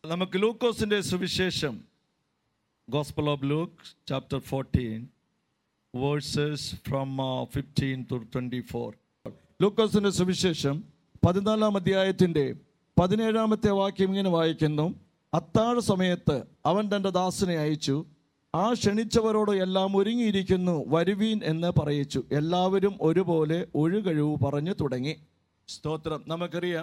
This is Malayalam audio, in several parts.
നമുക്ക് ലൂക്കോസിന്റെ സുവിശേഷം gospel of Luke chapter fourteen verses from fifteen to twenty four ലൂക്കോസിന്റെ സുവിശേഷം പതിനാലാം അധ്യായത്തിന്റെ പതിനേഴാമത്തെ വാക്യം ഇങ്ങനെ വായിക്കുന്നു അത്താഴ സമയത്ത് അവൻ തൻ്റെ ദാസനെ അയച്ചു ആ ക്ഷണിച്ചവരോട് എല്ലാം ഒരുങ്ങിയിരിക്കുന്നു വരുവീൻ എന്ന് പറയിച്ചു എല്ലാവരും ഒരുപോലെ ഒഴുകഴിവ് പറഞ്ഞു തുടങ്ങി സ്തോത്രം നമുക്കറിയാം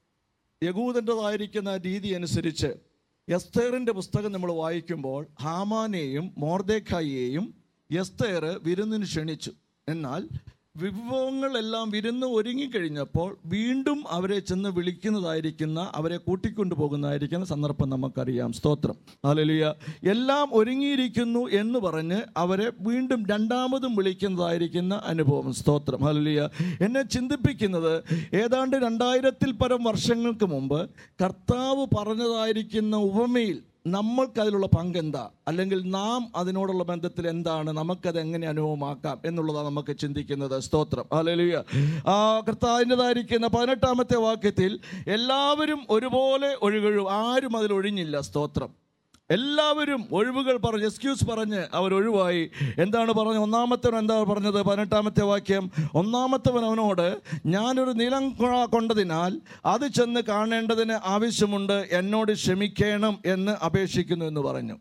യകൂദൻ്റെതായിരിക്കുന്ന രീതി അനുസരിച്ച് എസ്തേറിൻ്റെ പുസ്തകം നമ്മൾ വായിക്കുമ്പോൾ ഹാമാനെയും മോർദേഖായിയെയും എസ്തേർ വിരുന്നിന് ക്ഷണിച്ചു എന്നാൽ വിഭവങ്ങളെല്ലാം വിരുന്ന് ഒരുങ്ങിക്കഴിഞ്ഞപ്പോൾ വീണ്ടും അവരെ ചെന്ന് വിളിക്കുന്നതായിരിക്കുന്ന അവരെ കൂട്ടിക്കൊണ്ടു പോകുന്നതായിരിക്കുന്ന സന്ദർഭം നമുക്കറിയാം സ്തോത്രം അലലിയ എല്ലാം ഒരുങ്ങിയിരിക്കുന്നു എന്ന് പറഞ്ഞ് അവരെ വീണ്ടും രണ്ടാമതും വിളിക്കുന്നതായിരിക്കുന്ന അനുഭവം സ്തോത്രം അലലിയ എന്നെ ചിന്തിപ്പിക്കുന്നത് ഏതാണ്ട് രണ്ടായിരത്തിൽ പരം വർഷങ്ങൾക്ക് മുമ്പ് കർത്താവ് പറഞ്ഞതായിരിക്കുന്ന ഉപമയിൽ നമ്മൾക്ക് അതിലുള്ള പങ്കെന്താ അല്ലെങ്കിൽ നാം അതിനോടുള്ള ബന്ധത്തിൽ എന്താണ് നമുക്കത് എങ്ങനെ അനുഭവമാക്കാം എന്നുള്ളതാണ് നമുക്ക് ചിന്തിക്കുന്നത് സ്തോത്രം അലലുയ ആ കർത്താവിൻ്റെതായിരിക്കുന്ന പതിനെട്ടാമത്തെ വാക്യത്തിൽ എല്ലാവരും ഒരുപോലെ ഒഴുകഴും ആരും അതിൽ ഒഴിഞ്ഞില്ല സ്തോത്രം എല്ലാവരും ഒഴിവുകൾ പറഞ്ഞ് എക്സ്ക്യൂസ് പറഞ്ഞ് അവർ ഒഴിവായി എന്താണ് പറഞ്ഞത് ഒന്നാമത്തവൻ എന്താ പറഞ്ഞത് പതിനെട്ടാമത്തെ വാക്യം ഒന്നാമത്തവൻ അവനോട് ഞാനൊരു നിലം കൊ- കൊണ്ടതിനാൽ അത് ചെന്ന് കാണേണ്ടതിന് ആവശ്യമുണ്ട് എന്നോട് ക്ഷമിക്കണം എന്ന് അപേക്ഷിക്കുന്നു എന്ന് പറഞ്ഞു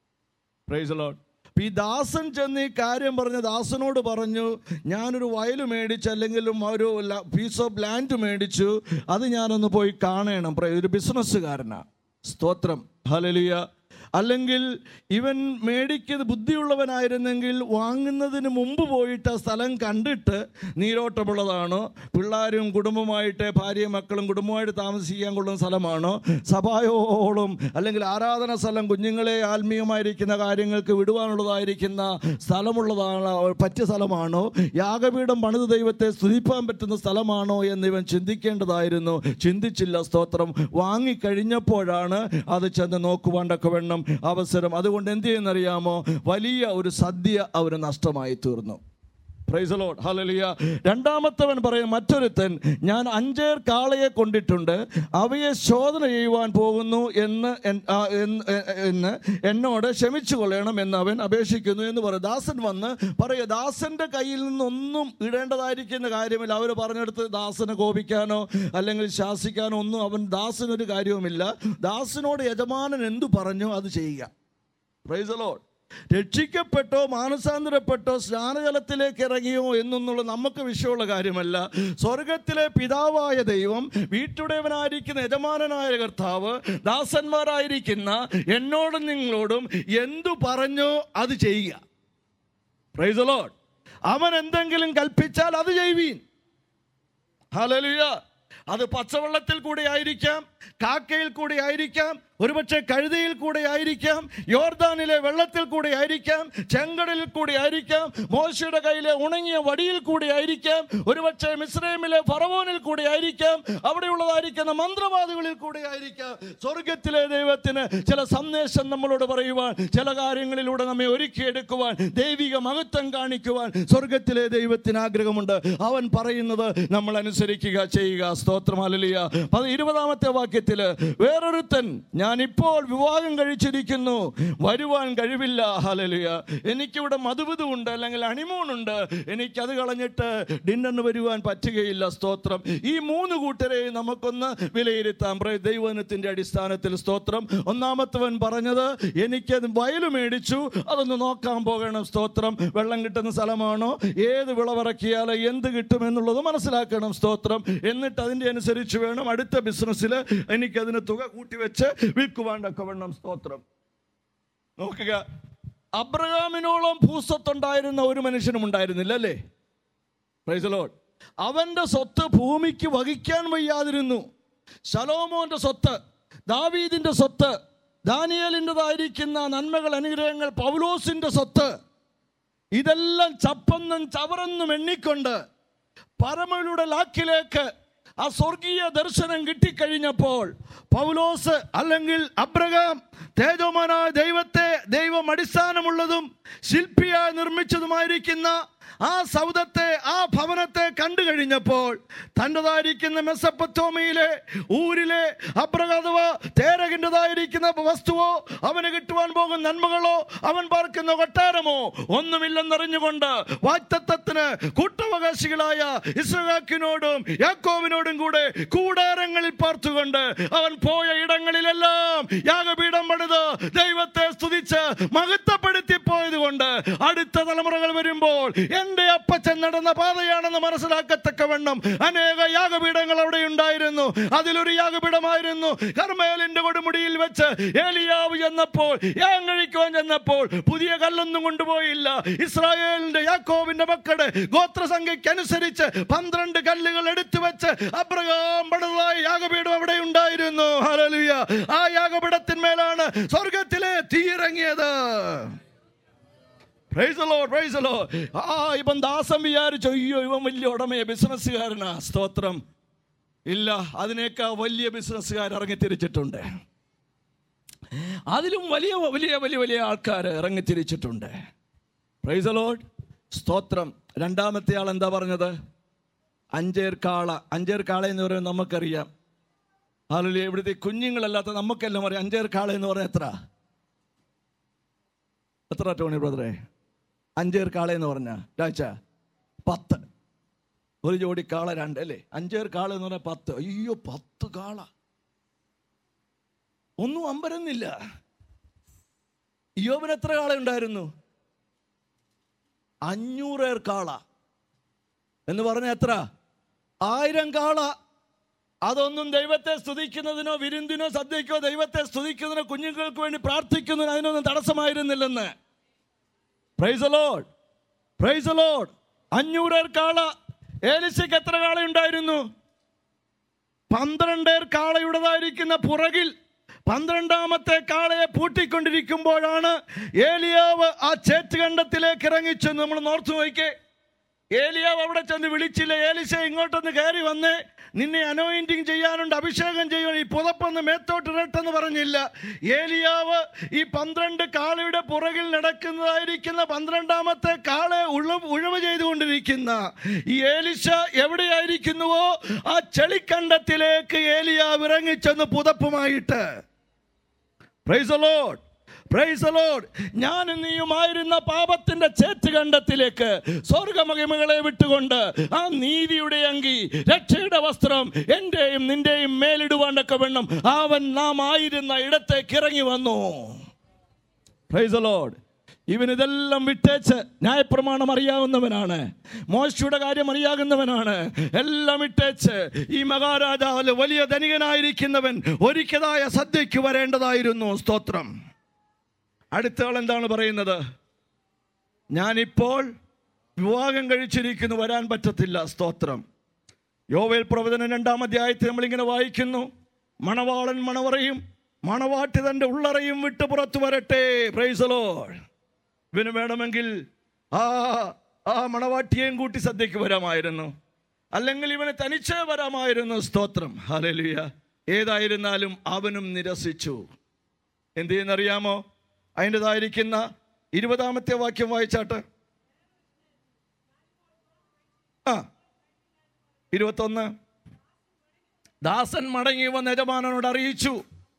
പ്രൈസ് ലോഡ് ഈ ദാസൻ ചെന്ന് ഈ കാര്യം പറഞ്ഞ ദാസനോട് പറഞ്ഞു ഞാനൊരു വയൽ മേടിച്ചു അല്ലെങ്കിൽ ഒരു പീസ് ഓഫ് ലാൻഡ് മേടിച്ചു അത് ഞാനൊന്ന് പോയി കാണണം പ്രൈ- ഒരു ബിസിനസ്സുകാരനാ സ്തോത്രം ഹലലിയ അല്ലെങ്കിൽ ഇവൻ മേടിക്കുന്നത് ബുദ്ധിയുള്ളവനായിരുന്നെങ്കിൽ വാങ്ങുന്നതിന് മുമ്പ് പോയിട്ട് ആ സ്ഥലം കണ്ടിട്ട് നീരോട്ടമുള്ളതാണോ പിള്ളേരും കുടുംബമായിട്ട് ഭാര്യയും മക്കളും കുടുംബമായിട്ട് താമസിക്കാൻ കൊള്ളുന്ന സ്ഥലമാണോ സഭായോളം അല്ലെങ്കിൽ ആരാധന സ്ഥലം കുഞ്ഞുങ്ങളെ ആത്മീയമായിരിക്കുന്ന കാര്യങ്ങൾക്ക് വിടുവാനുള്ളതായിരിക്കുന്ന സ്ഥലമുള്ളതാണ് പറ്റിയ സ്ഥലമാണോ യാഗപീഠം പണിത് ദൈവത്തെ സ്തുതിപ്പാൻ പറ്റുന്ന സ്ഥലമാണോ എന്ന് ഇവൻ ചിന്തിക്കേണ്ടതായിരുന്നു ചിന്തിച്ചില്ല സ്തോത്രം വാങ്ങിക്കഴിഞ്ഞപ്പോഴാണ് അത് ചെന്ന് നോക്കുവാണ്ടൊക്കെ വേണം അവസരം അതുകൊണ്ട് എന്ത് ചെയ്യുന്നറിയാമോ വലിയ ഒരു സദ്യ അവന് നഷ്ടമായി തീർന്നു പ്രൈസ് ലോഡ് ഹലലിയ രണ്ടാമത്തവൻ പറയും മറ്റൊരുത്തൻ ഞാൻ അഞ്ചേർ കാളയെ കൊണ്ടിട്ടുണ്ട് അവയെ ശോധന ചെയ്യുവാൻ പോകുന്നു എന്ന് എൻ- ആ, എന്ന് എ- എന്ന് എന്നോട് ക്ഷമിച്ചു കൊള്ളണം എന്ന് അവൻ അപേക്ഷിക്കുന്നു എന്ന് പറയും ദാസൻ വന്ന് പറയുക ദാസന്റെ കയ്യിൽ നിന്നൊന്നും ഇടേണ്ടതായിരിക്കുന്ന കാര്യമില്ല അവർ പറഞ്ഞെടുത്ത് ദാസനെ കോപിക്കാനോ അല്ലെങ്കിൽ ശാസിക്കാനോ ഒന്നും അവൻ ദാസനൊരു കാര്യവുമില്ല ദാസനോട് യജമാനൻ എന്തു പറഞ്ഞോ അത് ചെയ്യുക പ്രൈസ് ലോഡ് രക്ഷിക്കപ്പെട്ടോ മാനസാന്തരപ്പെട്ടോ സ്നാനജലത്തിലേക്ക് ഇറങ്ങിയോ എന്നൊന്നുള്ള നമുക്ക് വിഷയമുള്ള കാര്യമല്ല സ്വർഗത്തിലെ പിതാവായ ദൈവം വീട്ടുടയവനായിരിക്കുന്ന യജമാനനായ കർത്താവ് ദാസന്മാരായിരിക്കുന്ന എന്നോടും നിങ്ങളോടും എന്തു പറഞ്ഞോ അത് ചെയ്യുക പ്രൈസ് ലോഡ് അവൻ എന്തെങ്കിലും കൽപ്പിച്ചാൽ അത് ചെയ്യുവീൻ ഹലലുയ അത് പച്ചവെള്ളത്തിൽ കൂടെ ആയിരിക്കാം കാക്കയിൽ കൂടെ ആയിരിക്കാം ഒരുപക്ഷെ കഴുതയിൽ കൂടെ ആയിരിക്കാം യോർദാനിലെ വെള്ളത്തിൽ കൂടെ ആയിരിക്കാം ചെങ്കടലിൽ കൂടെ ആയിരിക്കാം മോശയുടെ കയ്യിലെ ഉണങ്ങിയ വടിയിൽ കൂടെ ആയിരിക്കാം ഒരുപക്ഷെ മിസ്രൈമിലെ ഫറവോനിൽ കൂടെ ആയിരിക്കാം അവിടെയുള്ളതായിരിക്കുന്ന മന്ത്രവാദികളിൽ കൂടെ ആയിരിക്കാം സ്വർഗത്തിലെ ദൈവത്തിന് ചില സന്ദേശം നമ്മളോട് പറയുവാൻ ചില കാര്യങ്ങളിലൂടെ നമ്മെ ഒരുക്കിയെടുക്കുവാൻ ദൈവിക മഹത്വം കാണിക്കുവാൻ സ്വർഗത്തിലെ ദൈവത്തിന് ആഗ്രഹമുണ്ട് അവൻ പറയുന്നത് നമ്മൾ അനുസരിക്കുക ചെയ്യുക സ്തോത്രം അലലിയ പത് ഇരുപതാമത്തെ വാക്യത്തില് വേറൊരുത്തൻ ഞാൻ ഇപ്പോൾ വിവാഹം കഴിച്ചിരിക്കുന്നു വരുവാൻ കഴിവില്ല ഹലലിയ എനിക്കിവിടെ മധുവിധുണ്ട് അല്ലെങ്കിൽ അണിമൂണുണ്ട് എനിക്കത് കളഞ്ഞിട്ട് ഡിന്നറിന് വരുവാൻ പറ്റുകയില്ല സ്തോത്രം ഈ മൂന്ന് കൂട്ടരെ നമുക്കൊന്ന് വിലയിരുത്താം പ്ര- ദൈവനത്തിന്റെ അടിസ്ഥാനത്തിൽ സ്തോത്രം ഒന്നാമത്തവൻ പറഞ്ഞത് എനിക്കത് വയല് മേടിച്ചു അതൊന്ന് നോക്കാൻ പോകണം സ്തോത്രം വെള്ളം കിട്ടുന്ന സ്ഥലമാണോ ഏത് വിളവിറക്കിയാൽ എന്ത് കിട്ടുമെന്നുള്ളത് മനസ്സിലാക്കണം സ്തോത്രം എന്നിട്ട് അതിൻ്റെ അനുസരിച്ച് വേണം അടുത്ത ബിസിനസ്സിൽ എനിക്കതിന് തുക കൂട്ടിവെച്ച് വിൽക്കുവാണ്ടൊക്കെ വേണം സ്തോത്രം നോക്കുക അബ്രഹാമിനോളം ഭൂസ്വത്തുണ്ടായിരുന്ന ഒരു മനുഷ്യനും ഉണ്ടായിരുന്നില്ല അല്ലേ പ്രൈസ് ലോഡ് അവന്റെ സ്വത്ത് ഭൂമിക്ക് വഹിക്കാൻ വയ്യാതിരുന്നു ശലോമോന്റെ സ്വത്ത് ദാവീദിന്റെ സ്വത്ത് ദാനിയലിൻ്റെതായിരിക്കുന്ന നന്മകൾ അനുഗ്രഹങ്ങൾ പൗലോസിന്റെ സ്വത്ത് ഇതെല്ലാം ചപ്പെന്നും ചവറെന്നും എണ്ണിക്കൊണ്ട് പരമയുടെ ലാക്കിലേക്ക് ആ സ്വർഗീയ ദർശനം കിട്ടിക്കഴിഞ്ഞപ്പോൾ പൗലോസ് അല്ലെങ്കിൽ അബ്രഹാം തേജോമാനായ ദൈവത്തെ ദൈവം അടിസ്ഥാനമുള്ളതും ശില്പിയായി നിർമ്മിച്ചതുമായിരിക്കുന്ന ആ സൗദത്തെ ആ ഭവനത്തെ കണ്ടു കഴിഞ്ഞപ്പോൾ തൻ്റെതായിരിക്കുന്ന മെസ്സപ്പത്തോമയിലെ ഊരിലെ അബ്രകഥവ തേരകിൻ്റെതായിരിക്കുന്ന വസ്തുവോ അവന് കിട്ടുവാൻ പോകുന്ന നന്മകളോ അവൻ പാർക്കുന്ന കൊട്ടാരമോ ഒന്നുമില്ലെന്നറിഞ്ഞുകൊണ്ട് വാക്തത്വത്തിന് കൂട്ടവകാശികളായ ഇസ്രഹാക്കിനോടും യാക്കോവിനോടും കൂടെ കൂടാരങ്ങളിൽ പാർത്തുകൊണ്ട് അവൻ പോയ ഇടങ്ങളിലെല്ലാം യാഗപീഠം പണിത് ദൈവത്തെ സ്തുതിച്ച് മഹത്വപ്പെടുത്തി പോയത് കൊണ്ട് അടുത്ത തലമുറകൾ വരുമ്പോൾ എന്റെ അപ്പച്ചൻ നടന്ന പാതയാണെന്ന് മനസ്സിലാക്കത്തക്കവണ്ണം അനേക യാഗപീഠങ്ങൾ അവിടെ ഉണ്ടായിരുന്നു അതിലൊരു യാഗപീഠമായിരുന്നു കർമ്മേലിന്റെ കൊടുമുടിയിൽ വെച്ച് ഏലിയാവ് ചെന്നപ്പോൾ യാഗം കഴിക്കുവാൻ ചെന്നപ്പോൾ പുതിയ കല്ലൊന്നും കൊണ്ടുപോയില്ല ഇസ്രായേലിന്റെ യാക്കോവിന്റെ മക്കളുടെ ഗോത്രസംഖ്യക്കനുസരിച്ച് പന്ത്രണ്ട് കല്ലുകൾ എടുത്തു വെച്ച് അബ്രഹാം പണിതായ യാഗപീഠം അവിടെ ഉണ്ടായിരുന്നു ഹല്ലേലൂയ ആ യാഗപീഠത്തിന്മേലാണ് സ്വർഗത്തിലെ തീയിറങ്ങിയത് Praise the Lord, praise the Lord. ആ ഇവൻ ദാസം വിചാരിച്ചു അയ്യോ ഇവൻ വലിയ ഉടമയ ബിസിനസ്സുകാരനാ സ്തോത്രം ഇല്ല അതിനേക്കാൾ വലിയ ബിസിനസ്സുകാർ ഇറങ്ങിത്തിരിച്ചിട്ടുണ്ട് അതിലും വലിയ വലിയ വലിയ വലിയ ആൾക്കാർ ഇറങ്ങിത്തിരിച്ചിട്ടുണ്ട് പ്രൈസ് the Lord. സ്തോത്രം രണ്ടാമത്തെ ആൾ എന്താ പറഞ്ഞത് അഞ്ചേർ കാള അഞ്ചേർ കാള എന്ന് പറയുന്നത് നമുക്കറിയാം ആളുകൾ ഇവിടുത്തെ കുഞ്ഞുങ്ങളല്ലാത്ത നമുക്കെല്ലാം അറിയാം അഞ്ചേർ കാള എന്ന് പറഞ്ഞാൽ എത്ര എത്ര ടോണി ബ്രദറെ അഞ്ചേർ കാള എന്ന് പറഞ്ഞ രാജ പത്ത് ഒരു ജോഡി കാള രണ്ട് അല്ലേ അഞ്ചേർ കാള എന്ന് പറഞ്ഞാൽ പത്ത് അയ്യോ പത്ത് കാള ഒന്നും അമ്പരന്നില്ല യോബിന് എത്ര കാള ഉണ്ടായിരുന്നു അഞ്ഞൂറേർ കാള എന്ന് പറഞ്ഞ എത്ര ആയിരം കാള അതൊന്നും ദൈവത്തെ സ്തുതിക്കുന്നതിനോ വിരുന്നിനോ സദ്യക്കോ ദൈവത്തെ സ്തുതിക്കുന്നതിനോ കുഞ്ഞുങ്ങൾക്ക് വേണ്ടി പ്രാർത്ഥിക്കുന്നതിനോ അതിനൊന്നും തടസ്സമായിരുന്നില്ലെന്ന് പ്രൈസ് ലോഡ് പ്രൈസ് ലോഡ് അഞ്ഞൂറേർ കാള ഏലിശയ്ക്ക് എത്ര കാള ഉണ്ടായിരുന്നു പന്ത്രണ്ടേർ കാളയുടേതായിരിക്കുന്ന പുറകിൽ പന്ത്രണ്ടാമത്തെ കാളയെ പൂട്ടിക്കൊണ്ടിരിക്കുമ്പോഴാണ് ഏലിയാവ് ആ ചേറ്റുകണ്ടത്തിലേക്ക് ഇറങ്ങിച്ചു നമ്മൾ നോർത്തു നോക്കിയേ ഏലിയാവ് അവിടെ ചെന്ന് വിളിച്ചില്ല ഏലിശ ഇങ്ങോട്ടൊന്ന് കയറി വന്നേ നിന്നെ അനോയിന്റിങ് ചെയ്യാനുണ്ട് അഭിഷേകം ചെയ്യണം ഈ പുതപ്പൊന്ന് മേത്തോട്ട് ഇരട്ടെന്ന് പറഞ്ഞില്ല ഏലിയാവ് ഈ പന്ത്രണ്ട് കാളയുടെ പുറകിൽ നടക്കുന്നതായിരിക്കുന്ന പന്ത്രണ്ടാമത്തെ കാളെ ഉഴവ് ഉഴവ് ചെയ്തുകൊണ്ടിരിക്കുന്ന ഈ ഏലിശ എവിടെയായിരിക്കുന്നുവോ ആ ചെളിക്കണ്ടത്തിലേക്ക് ഏലിയാവ് ഇറങ്ങിച്ചെന്ന് പുതപ്പുമായിട്ട് പ്രൈസ് ലോഡ് പ്രൈസ് ലോഡ് ഞാൻ നീയുമായിരുന്ന പാപത്തിന്റെ ചേറ്റുകണ്ടത്തിലേക്ക് സ്വർഗമഹിമകളെ വിട്ടുകൊണ്ട് ആ നീതിയുടെ അങ്കി രക്ഷയുടെ വസ്ത്രം എന്റെയും നിന്റെയും മേലിടുവാണ്ടൊക്കെ വേണം അവൻ നാം ആയിരുന്ന ഇടത്തേക്ക് ഇറങ്ങി വന്നു പ്രൈസ് ലോഡ് ഇവൻ ഇതെല്ലാം വിട്ടേച്ച് ന്യായപ്രമാണം അറിയാവുന്നവനാണ് മോശയുടെ കാര്യം അറിയാവുന്നവനാണ് എല്ലാം വിട്ടേച്ച് ഈ മഹാരാജാവില് വലിയ ധനികനായിരിക്കുന്നവൻ ഒരിക്കലായ സദ്യയ്ക്ക് വരേണ്ടതായിരുന്നു സ്തോത്രം അടുത്ത ആൾ എന്താണ് പറയുന്നത് ഞാനിപ്പോൾ വിവാഹം കഴിച്ചിരിക്കുന്നു വരാൻ പറ്റത്തില്ല സ്തോത്രം യോവേൽ പ്രവചനം രണ്ടാം അധ്യായത്തിൽ നമ്മളിങ്ങനെ വായിക്കുന്നു മണവാളൻ മണവറയും മണവാട്ടി തൻ്റെ ഉള്ളറയും വിട്ട് പുറത്തു വരട്ടെ പ്രൈസലോ ഇവന് വേണമെങ്കിൽ ആ ആ മണവാട്ടിയെയും കൂട്ടി സദ്യക്ക് വരാമായിരുന്നു അല്ലെങ്കിൽ ഇവന് തനിച്ചേ വരാമായിരുന്നു സ്തോത്രം ഹലലിയ ഏതായിരുന്നാലും അവനും നിരസിച്ചു എന്ത് ചെയ്യുന്നറിയാമോ അതിൻ്റെതായിരിക്കുന്ന ഇരുപതാമത്തെ വാക്യം വായിച്ചാട്ട് ആ ഇരുപത്തൊന്ന് ദാസൻ മടങ്ങി വന്ന യജമാനനോട് അറിയിച്ചു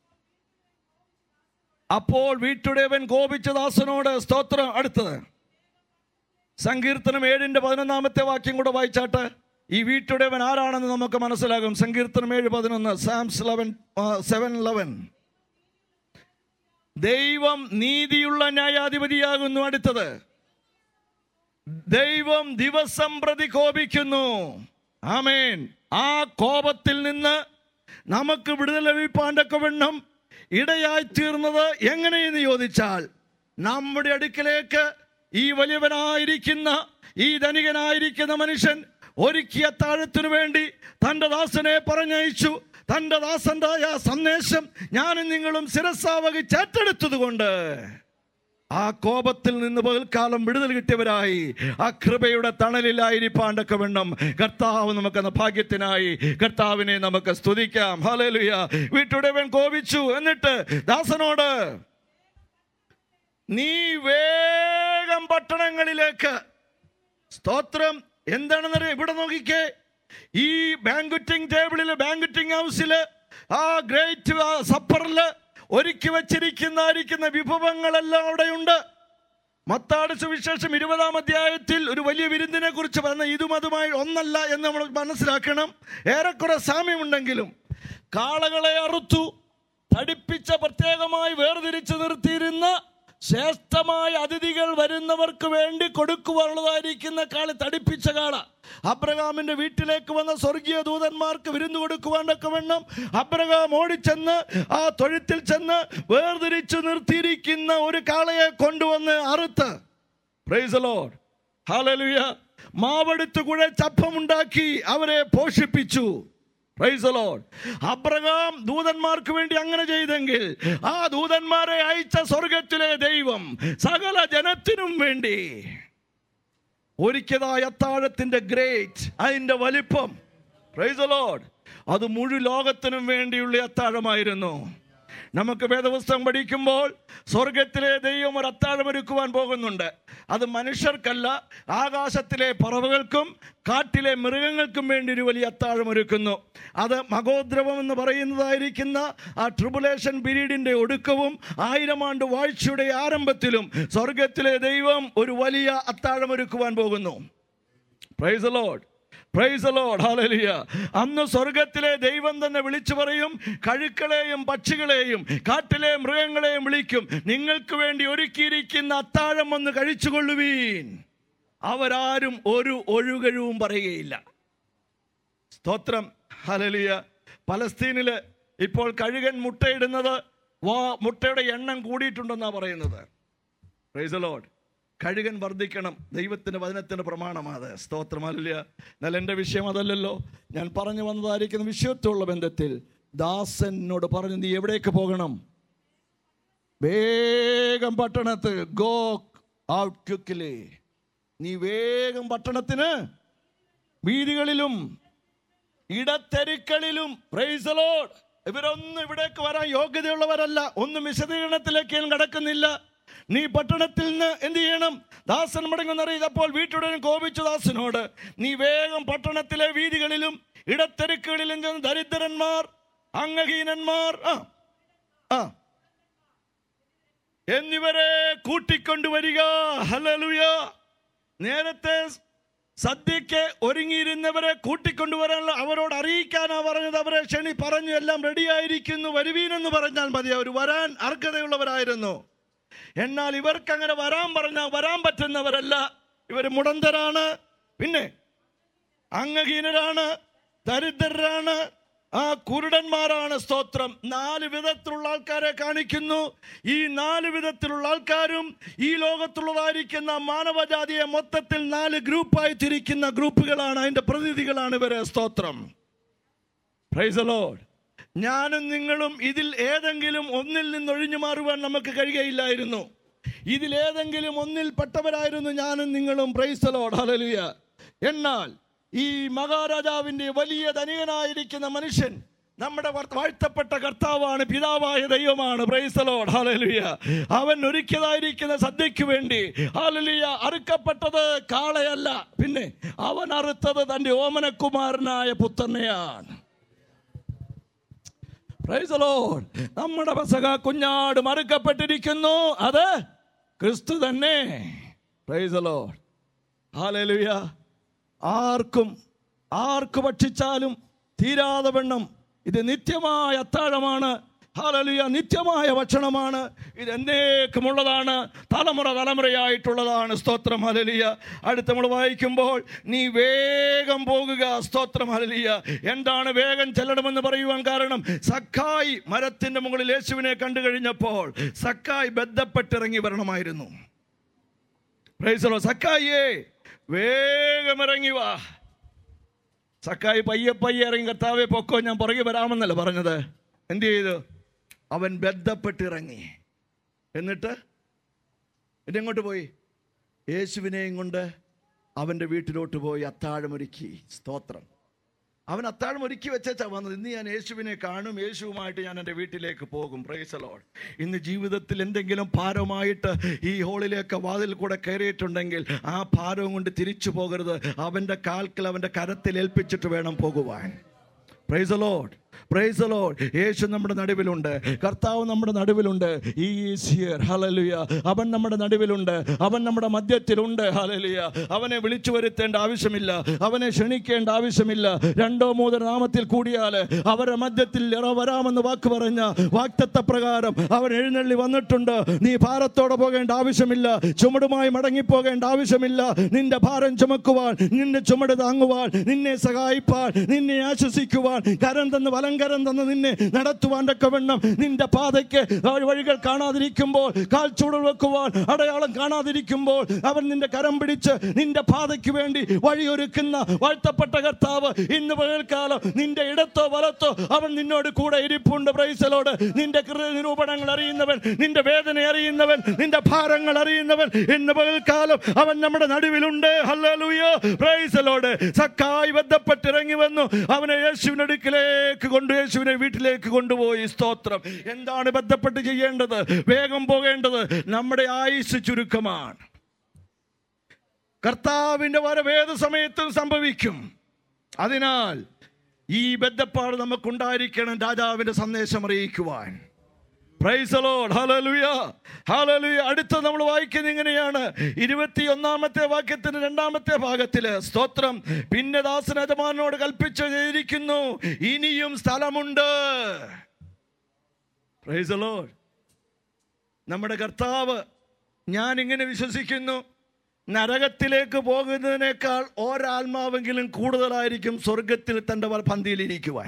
അപ്പോൾ വീട്ടുടേവൻ കോപിച്ച ദാസനോട് സ്തോത്രം അടുത്തത് സങ്കീർത്തനം ഏഴിന്റെ പതിനൊന്നാമത്തെ വാക്യം കൂടെ വായിച്ചാട്ട് ഈ വീട്ടുടേവൻ ആരാണെന്ന് നമുക്ക് മനസ്സിലാകും സങ്കീർത്തനം ഏഴ് പതിനൊന്ന് സാംസ് ലെവൻ സെവൻ ലെവൻ ദൈവം നീതിയുള്ള ന്യായാധിപതിയാകുന്നു അടുത്തത് ദൈവം ദിവസം പ്രതി കോപിക്കുന്നു ആമേൻ ആ കോപത്തിൽ നിന്ന് നമുക്ക് വിടുതൽ ലഭിപ്പാണ്ടൊക്കെ വണ്ണം ഇടയായി തീർന്നത് എങ്ങനെയെന്ന് ചോദിച്ചാൽ നമ്മുടെ അടുക്കലേക്ക് ഈ വലിയവനായിരിക്കുന്ന ഈ ധനികനായിരിക്കുന്ന മനുഷ്യൻ ഒരുക്കിയ താഴത്തിനു വേണ്ടി തൻ്റെ ദാസനെ പറഞ്ഞയച്ചു തൻ്റെ ദാസൻ്റെയ സന്ദേശം ഞാനും നിങ്ങളും ശിരസാവകി ചേറ്റെടുത്തതുകൊണ്ട് ആ കോപത്തിൽ നിന്ന് പകൽക്കാലം വിടുതൽ കിട്ടിയവരായി ആ കൃപയുടെ തണലിലായിരിപ്പാണ്ടൊക്കെ വേണം കർത്താവ് നമുക്കെന്ന ഭാഗ്യത്തിനായി കർത്താവിനെ നമുക്ക് സ്തുതിക്കാം ഹലേലുയ വീട്ടുടവൻ കോപിച്ചു എന്നിട്ട് ദാസനോട് നീ വേഗം പട്ടണങ്ങളിലേക്ക് സ്തോത്രം എന്താണെന്നറിയാം ഇവിടെ നോക്കിക്കേ ഈ ബാങ്കുറ്റിംഗ് ടേബിളില് ബാങ്കുറ്റിംഗ് ഹൗസില് ആ ഗ്രേറ്റ് സപ്പറില് ഒരുക്കി വച്ചിരിക്കുന്ന വിഭവങ്ങളെല്ലാം അവിടെയുണ്ട് മത്താട് സുവിശേഷം ഇരുപതാം അധ്യായത്തിൽ ഒരു വലിയ വിരുന്നിനെ കുറിച്ച് പറഞ്ഞ ഇതും അതുമായി ഒന്നല്ല എന്ന് നമ്മൾ മനസ്സിലാക്കണം ഏറെക്കുറെ സാമ്യമുണ്ടെങ്കിലും കാളകളെ അറുത്തു തടിപ്പിച്ച പ്രത്യേകമായി വേർതിരിച്ചു നിർത്തിയിരുന്ന ശ്രേഷ്ഠമായ അതിഥികൾ വരുന്നവർക്ക് വേണ്ടി കൊടുക്കുവാനുള്ളതായിരിക്കുന്ന കാള തടിപ്പിച്ച കാള അബ്രഹാമിന്റെ വീട്ടിലേക്ക് വന്ന സ്വർഗീയ ദൂതന്മാർക്ക് വിരുന്ന് കൊടുക്കുവാനൊക്കെ വേണം അബ്രഹാം ഓടിച്ചെന്ന് ആ തൊഴുത്തിൽ ചെന്ന് വേർതിരിച്ചു നിർത്തിയിരിക്കുന്ന ഒരു കാളയെ കൊണ്ടുവന്ന് അറുത്ത് പ്രൈസ് ലോഡ് ഹാലലുയ മാവെടുത്ത് കുഴച്ചപ്പമുണ്ടാക്കി അവരെ പോഷിപ്പിച്ചു പ്രൈസ് ലോഡ് അബ്രഹാം ദൂതന്മാർക്ക് വേണ്ടി അങ്ങനെ ചെയ്തെങ്കിൽ ആ ദൂതന്മാരെ അയച്ച സ്വർഗത്തിലെ ദൈവം സകല ജനത്തിനും വേണ്ടി ഒരിക്കതായ അത്താഴത്തിന്റെ ഗ്രേറ്റ് അതിന്റെ വലിപ്പം പ്രൈസ് ലോഡ് അത് മുഴു ലോകത്തിനും വേണ്ടിയുള്ള അത്താഴമായിരുന്നു നമുക്ക് വേദപുസ്തകം പഠിക്കുമ്പോൾ സ്വർഗത്തിലെ ദൈവം ഒരു അത്താഴം ഒരുക്കുവാൻ പോകുന്നുണ്ട് അത് മനുഷ്യർക്കല്ല ആകാശത്തിലെ പറവകൾക്കും കാട്ടിലെ മൃഗങ്ങൾക്കും വേണ്ടി ഒരു വലിയ അത്താഴം ഒരുക്കുന്നു അത് മഹോദ്രവം എന്ന് പറയുന്നതായിരിക്കുന്ന ആ ട്രിബുലേഷൻ പീരീഡിന്റെ ഒടുക്കവും ആയിരം ആണ്ട് വാഴ്ചയുടെ ആരംഭത്തിലും സ്വർഗത്തിലെ ദൈവം ഒരു വലിയ അത്താഴം ഒരുക്കുവാൻ പോകുന്നു പ്രൈസ് ലോഡ് പ്രൈസ് ലോഡ് ഹാലലിയ അന്ന് സ്വർഗത്തിലെ ദൈവം തന്നെ വിളിച്ചു പറയും കഴുക്കളെയും പക്ഷികളെയും കാട്ടിലെ മൃഗങ്ങളെയും വിളിക്കും നിങ്ങൾക്ക് വേണ്ടി ഒരുക്കിയിരിക്കുന്ന അത്താഴം ഒന്ന് കഴിച്ചുകൊള്ളുവീൻ അവരാരും ഒരു ഒഴുകഴുവും പറയുകയില്ല സ്തോത്രം ഹലലിയ പലസ്തീനില് ഇപ്പോൾ കഴുകൻ മുട്ടയിടുന്നത് വാ മുട്ടയുടെ എണ്ണം കൂടിയിട്ടുണ്ടെന്നാണ് പറയുന്നത് പ്രൈസ് ലോഡ് കഴുകൻ വർദ്ധിക്കണം ദൈവത്തിൻ്റെ വചനത്തിൻ്റെ പ്രമാണമാണ് സ്തോത്രം അല്ല എന്നാൽ എൻ്റെ വിഷയം അതല്ലല്ലോ ഞാൻ പറഞ്ഞു വന്നതായിരിക്കുന്ന വിഷയത്തുള്ള ബന്ധത്തിൽ ദാസനോട് പറഞ്ഞു നീ എവിടേക്ക് പോകണം വേഗം പട്ടണത്ത് ഗോ ഔട്ട് ക്വിക്കലി നീ വേഗം പട്ടണത്തിന് വീതികളിലും ഇടത്തെരുക്കളിലും പ്രൈസ് ലോഡ് ഇവരൊന്നും ഇവിടേക്ക് വരാൻ യോഗ്യതയുള്ളവരല്ല ഒന്നും വിശദീകരണത്തിലേക്ക് ഞാൻ കടക്കുന്നില്ല നീ പട്ടണത്തിൽ നിന്ന് എന്ത് ചെയ്യണം ദാസൻ മടങ്ങുന്നറിയപ്പോൾ വീട്ടുടൻ കോപിച്ചു ദാസനോട് നീ വേഗം പട്ടണത്തിലെ വീതികളിലും ഇടത്തെരുക്കുകളിലും ചെന്ന് ദരിദ്രന്മാർ അംഗഹീനന്മാർ ആ ആ എന്നിവരെ കൂട്ടിക്കൊണ്ടുവരിക ഹലലുയ നേരത്തെ സദ്യക്ക് ഒരുങ്ങിയിരുന്നവരെ കൂട്ടിക്കൊണ്ടുവരാനുള്ള അവരോട് അറിയിക്കാനാ പറഞ്ഞത് അവരെ ക്ഷണി പറഞ്ഞു എല്ലാം റെഡിയായിരിക്കുന്നു വരുവീനെന്ന് പറഞ്ഞാൽ മതി അവർ വരാൻ അർഹതയുള്ളവരായിരുന്നു എന്നാൽ ഇവർക്ക് അങ്ങനെ വരാൻ പറഞ്ഞാൽ വരാൻ പറ്റുന്നവരല്ല ഇവർ മുടന്തരാണ് പിന്നെ അംഗഹീനരാണ് ദരിദ്രരാണ് ആ കുരുടന്മാരാണ് സ്തോത്രം നാല് വിധത്തിലുള്ള ആൾക്കാരെ കാണിക്കുന്നു ഈ നാല് വിധത്തിലുള്ള ആൾക്കാരും ഈ ലോകത്തുള്ളതായിരിക്കുന്ന മാനവജാതിയെ മൊത്തത്തിൽ നാല് ഗ്രൂപ്പായി തിരിക്കുന്ന ഗ്രൂപ്പുകളാണ് അതിന്റെ പ്രതിനിധികളാണ് ഇവരെ സ്തോത്രം പ്രൈസ് ലോഡ് ഞാനും നിങ്ങളും ഇതിൽ ഏതെങ്കിലും ഒന്നിൽ നിന്ന് ഒഴിഞ്ഞു മാറുവാൻ നമുക്ക് കഴിയുകയില്ലായിരുന്നു ഇതിലേതെങ്കിലും ഒന്നിൽ പെട്ടവരായിരുന്നു ഞാനും നിങ്ങളും പ്രൈസ് ലോഡ് ഹലലുയ എന്നാൽ ഈ മഹാരാജാവിന്റെ വലിയ ധനികനായിരിക്കുന്ന മനുഷ്യൻ നമ്മുടെ വർ- വാഴ്ത്തപ്പെട്ട കർത്താവാണ് പിതാവായ ദൈവമാണ് പ്രൈസലോഡ് ഹാലലുയ അവൻ ഒരുക്കിയതായിരിക്കുന്ന സദ്യയ്ക്ക് വേണ്ടി ഹാലലുയ അറുക്കപ്പെട്ടത് കാളയല്ല പിന്നെ അവൻ അറുത്തത് തന്റെ ഓമനകുമാരനായ പുത്രനെയാണ് പ്രൈസ് ലോർഡ് നമ്മുടെ പസക കുഞ്ഞാട് മറുക്കപ്പെട്ടിരിക്കുന്നു അത് ക്രിസ്തു തന്നെ പ്രൈസ് ലോർഡ് ഹാലലുയ ആർക്കും ആർക്ക് ഭക്ഷിച്ചാലും തീരാതെ വണ്ണം ഇത് നിത്യമായ അത്താഴമാണ് ഹാലലുയ നിത്യമായ ഭക്ഷണമാണ് ഇത് എന്നേക്കുമുള്ളതാണ് തലമുറ തലമുറയായിട്ടുള്ളതാണ് സ്തോത്രം ഹലലിയ അടുത്ത് നമ്മൾ വായിക്കുമ്പോൾ നീ വേഗം പോകുക സ്തോത്രം ഹലലിയ എന്താണ് വേഗം ചെല്ലണമെന്ന് പറയുവാൻ കാരണം സക്കായി മരത്തിന്റെ മുകളിൽ യേശുവിനെ കണ്ടു കഴിഞ്ഞപ്പോൾ സക്കായി ബന്ധപ്പെട്ടിറങ്ങി വരണമായിരുന്നു പ്രൈസലോ സക്കായിയേ വേഗം ഇറങ്ങി വാ സക്കായി പയ്യെ പയ്യെ ഇറങ്ങി കർത്താവെ പൊക്കോ ഞാൻ പുറകെ വരാമെന്നല്ല പറഞ്ഞത് എന്ത് ചെയ്തു അവൻ ബന്ധപ്പെട്ടിറങ്ങി എന്നിട്ട് പിന്നെ എങ്ങോട്ട് പോയി യേശുവിനെയും കൊണ്ട് അവൻ്റെ വീട്ടിലോട്ട് പോയി അത്താഴമൊരുക്കി സ്തോത്രം അവൻ അത്താഴം ഒരുക്കി വെച്ചാ വന്നത് ഇന്ന് ഞാൻ യേശുവിനെ കാണും യേശുവുമായിട്ട് ഞാൻ എൻ്റെ വീട്ടിലേക്ക് പോകും പ്രൈസലോൾ ഇന്ന് ജീവിതത്തിൽ എന്തെങ്കിലും ഭാരമായിട്ട് ഈ ഹോളിലേക്ക് വാതിൽ കൂടെ കയറിയിട്ടുണ്ടെങ്കിൽ ആ ഭാരവും കൊണ്ട് തിരിച്ചു പോകരുത് അവൻ്റെ കാൽക്കൽ അവൻ്റെ കരത്തിൽ ഏൽപ്പിച്ചിട്ട് വേണം പോകുവാൻ പ്രൈസ് ലോഡ് പ്രൈസ് ലോഡ് യേശു നമ്മുടെ നടുവിലുണ്ട് കർത്താവ് നമ്മുടെ നടുവിലുണ്ട് ഈ ഹിയർ ഹലലുയ അവൻ നമ്മുടെ നടുവിലുണ്ട് അവൻ നമ്മുടെ മധ്യത്തിലുണ്ട് ഹലലുയ അവനെ വിളിച്ചു വരുത്തേണ്ട ആവശ്യമില്ല അവനെ ക്ഷണിക്കേണ്ട ആവശ്യമില്ല രണ്ടോ മൂന്നോ നാമത്തിൽ കൂടിയാൽ അവരുടെ മധ്യത്തിൽ ഇറ വരാമെന്ന് വാക്ക് പറഞ്ഞ വാക്തത്വ പ്രകാരം അവൻ എഴുന്നള്ളി വന്നിട്ടുണ്ട് നീ ഭാരത്തോടെ പോകേണ്ട ആവശ്യമില്ല ചുമടുമായി മടങ്ങിപ്പോകേണ്ട ആവശ്യമില്ല നിന്റെ ഭാരം ചുമക്കുവാൻ നിന്റെ ചുമട് താങ്ങുവാൻ നിന്നെ സഹായിപ്പാൻ നിന്നെ ആശ്വസിക്കുവാൻ കരം തന്ന് വലം കരം തന്ന് നിന്നെ നടത്തുവാൻ തക്കവണ്ണം നിന്റെ പാതയ്ക്ക് വഴികൾ കാണാതിരിക്കുമ്പോൾ കാൽ ചൂടൽ വെക്കുവാൻ അടയാളം കാണാതിരിക്കുമ്പോൾ അവൻ നിന്റെ കരം പിടിച്ച് നിന്റെ പാതയ്ക്ക് വേണ്ടി വഴിയൊരുക്കുന്ന വാഴ്ത്തപ്പെട്ട കർത്താവ് ഇന്ന് പകൽക്കാലം നിന്റെ ഇടത്തോ വലത്തോ അവൻ നിന്നോട് കൂടെ ഇരിപ്പുണ്ട് പ്രൈസലോട് നിന്റെ കൃത നിരൂപണങ്ങൾ അറിയുന്നവൻ നിന്റെ വേദന അറിയുന്നവൻ നിന്റെ ഭാരങ്ങൾ അറിയുന്നവൻ ഇന്ന് പകൽക്കാലം അവൻ നമ്മുടെ നടുവിലുണ്ട് ഹല്ലേലൂയ പ്രൈസലോട് സക്കായി ബന്ധപ്പെട്ട് ഇറങ്ങി വന്നു അവനെ യേശുവിന്റെ അടുക്കിലേക്ക് കൊണ്ടു യേശുവിനെ വീട്ടിലേക്ക് കൊണ്ടുപോയി സ്തോത്രം എന്താണ് ബന്ധപ്പെട്ട് ചെയ്യേണ്ടത് വേഗം പോകേണ്ടത് നമ്മുടെ ആയുസ് ചുരുക്കമാണ് കർത്താവിന്റെ വരവേത് സമയത്തും സംഭവിക്കും അതിനാൽ ഈ ബദ്ധപ്പാട് നമുക്കുണ്ടായിരിക്കണം രാജാവിന്റെ സന്ദേശം അറിയിക്കുവാൻ പ്രൈസ് ലോഡ് ഹല്ലേലൂയ ഹല്ലേലൂയ അടുത്ത നമ്മൾ വായിക്കുന്നത് ഇങ്ങനെയാണ് ഇരുപത്തിയൊന്നാമത്തെ വാക്യത്തിന്റെ രണ്ടാമത്തെ ഭാഗത്തില് സ്തോത്രം പിന്നെ ദാസൻ യജമാനോട് കൽപ്പിച്ചു ചെയ്തിരിക്കുന്നു ഇനിയും സ്ഥലമുണ്ട് പ്രൈസ് ലോഡ് നമ്മുടെ കർത്താവ് ഞാൻ ഇങ്ങനെ വിശ്വസിക്കുന്നു നരകത്തിലേക്ക് പോകുന്നതിനേക്കാൾ ഒരാത്മാവെങ്കിലും കൂടുതലായിരിക്കും സ്വർഗത്തിൽ തൻ്റെ പന്തിയിലിരിക്കുവാൻ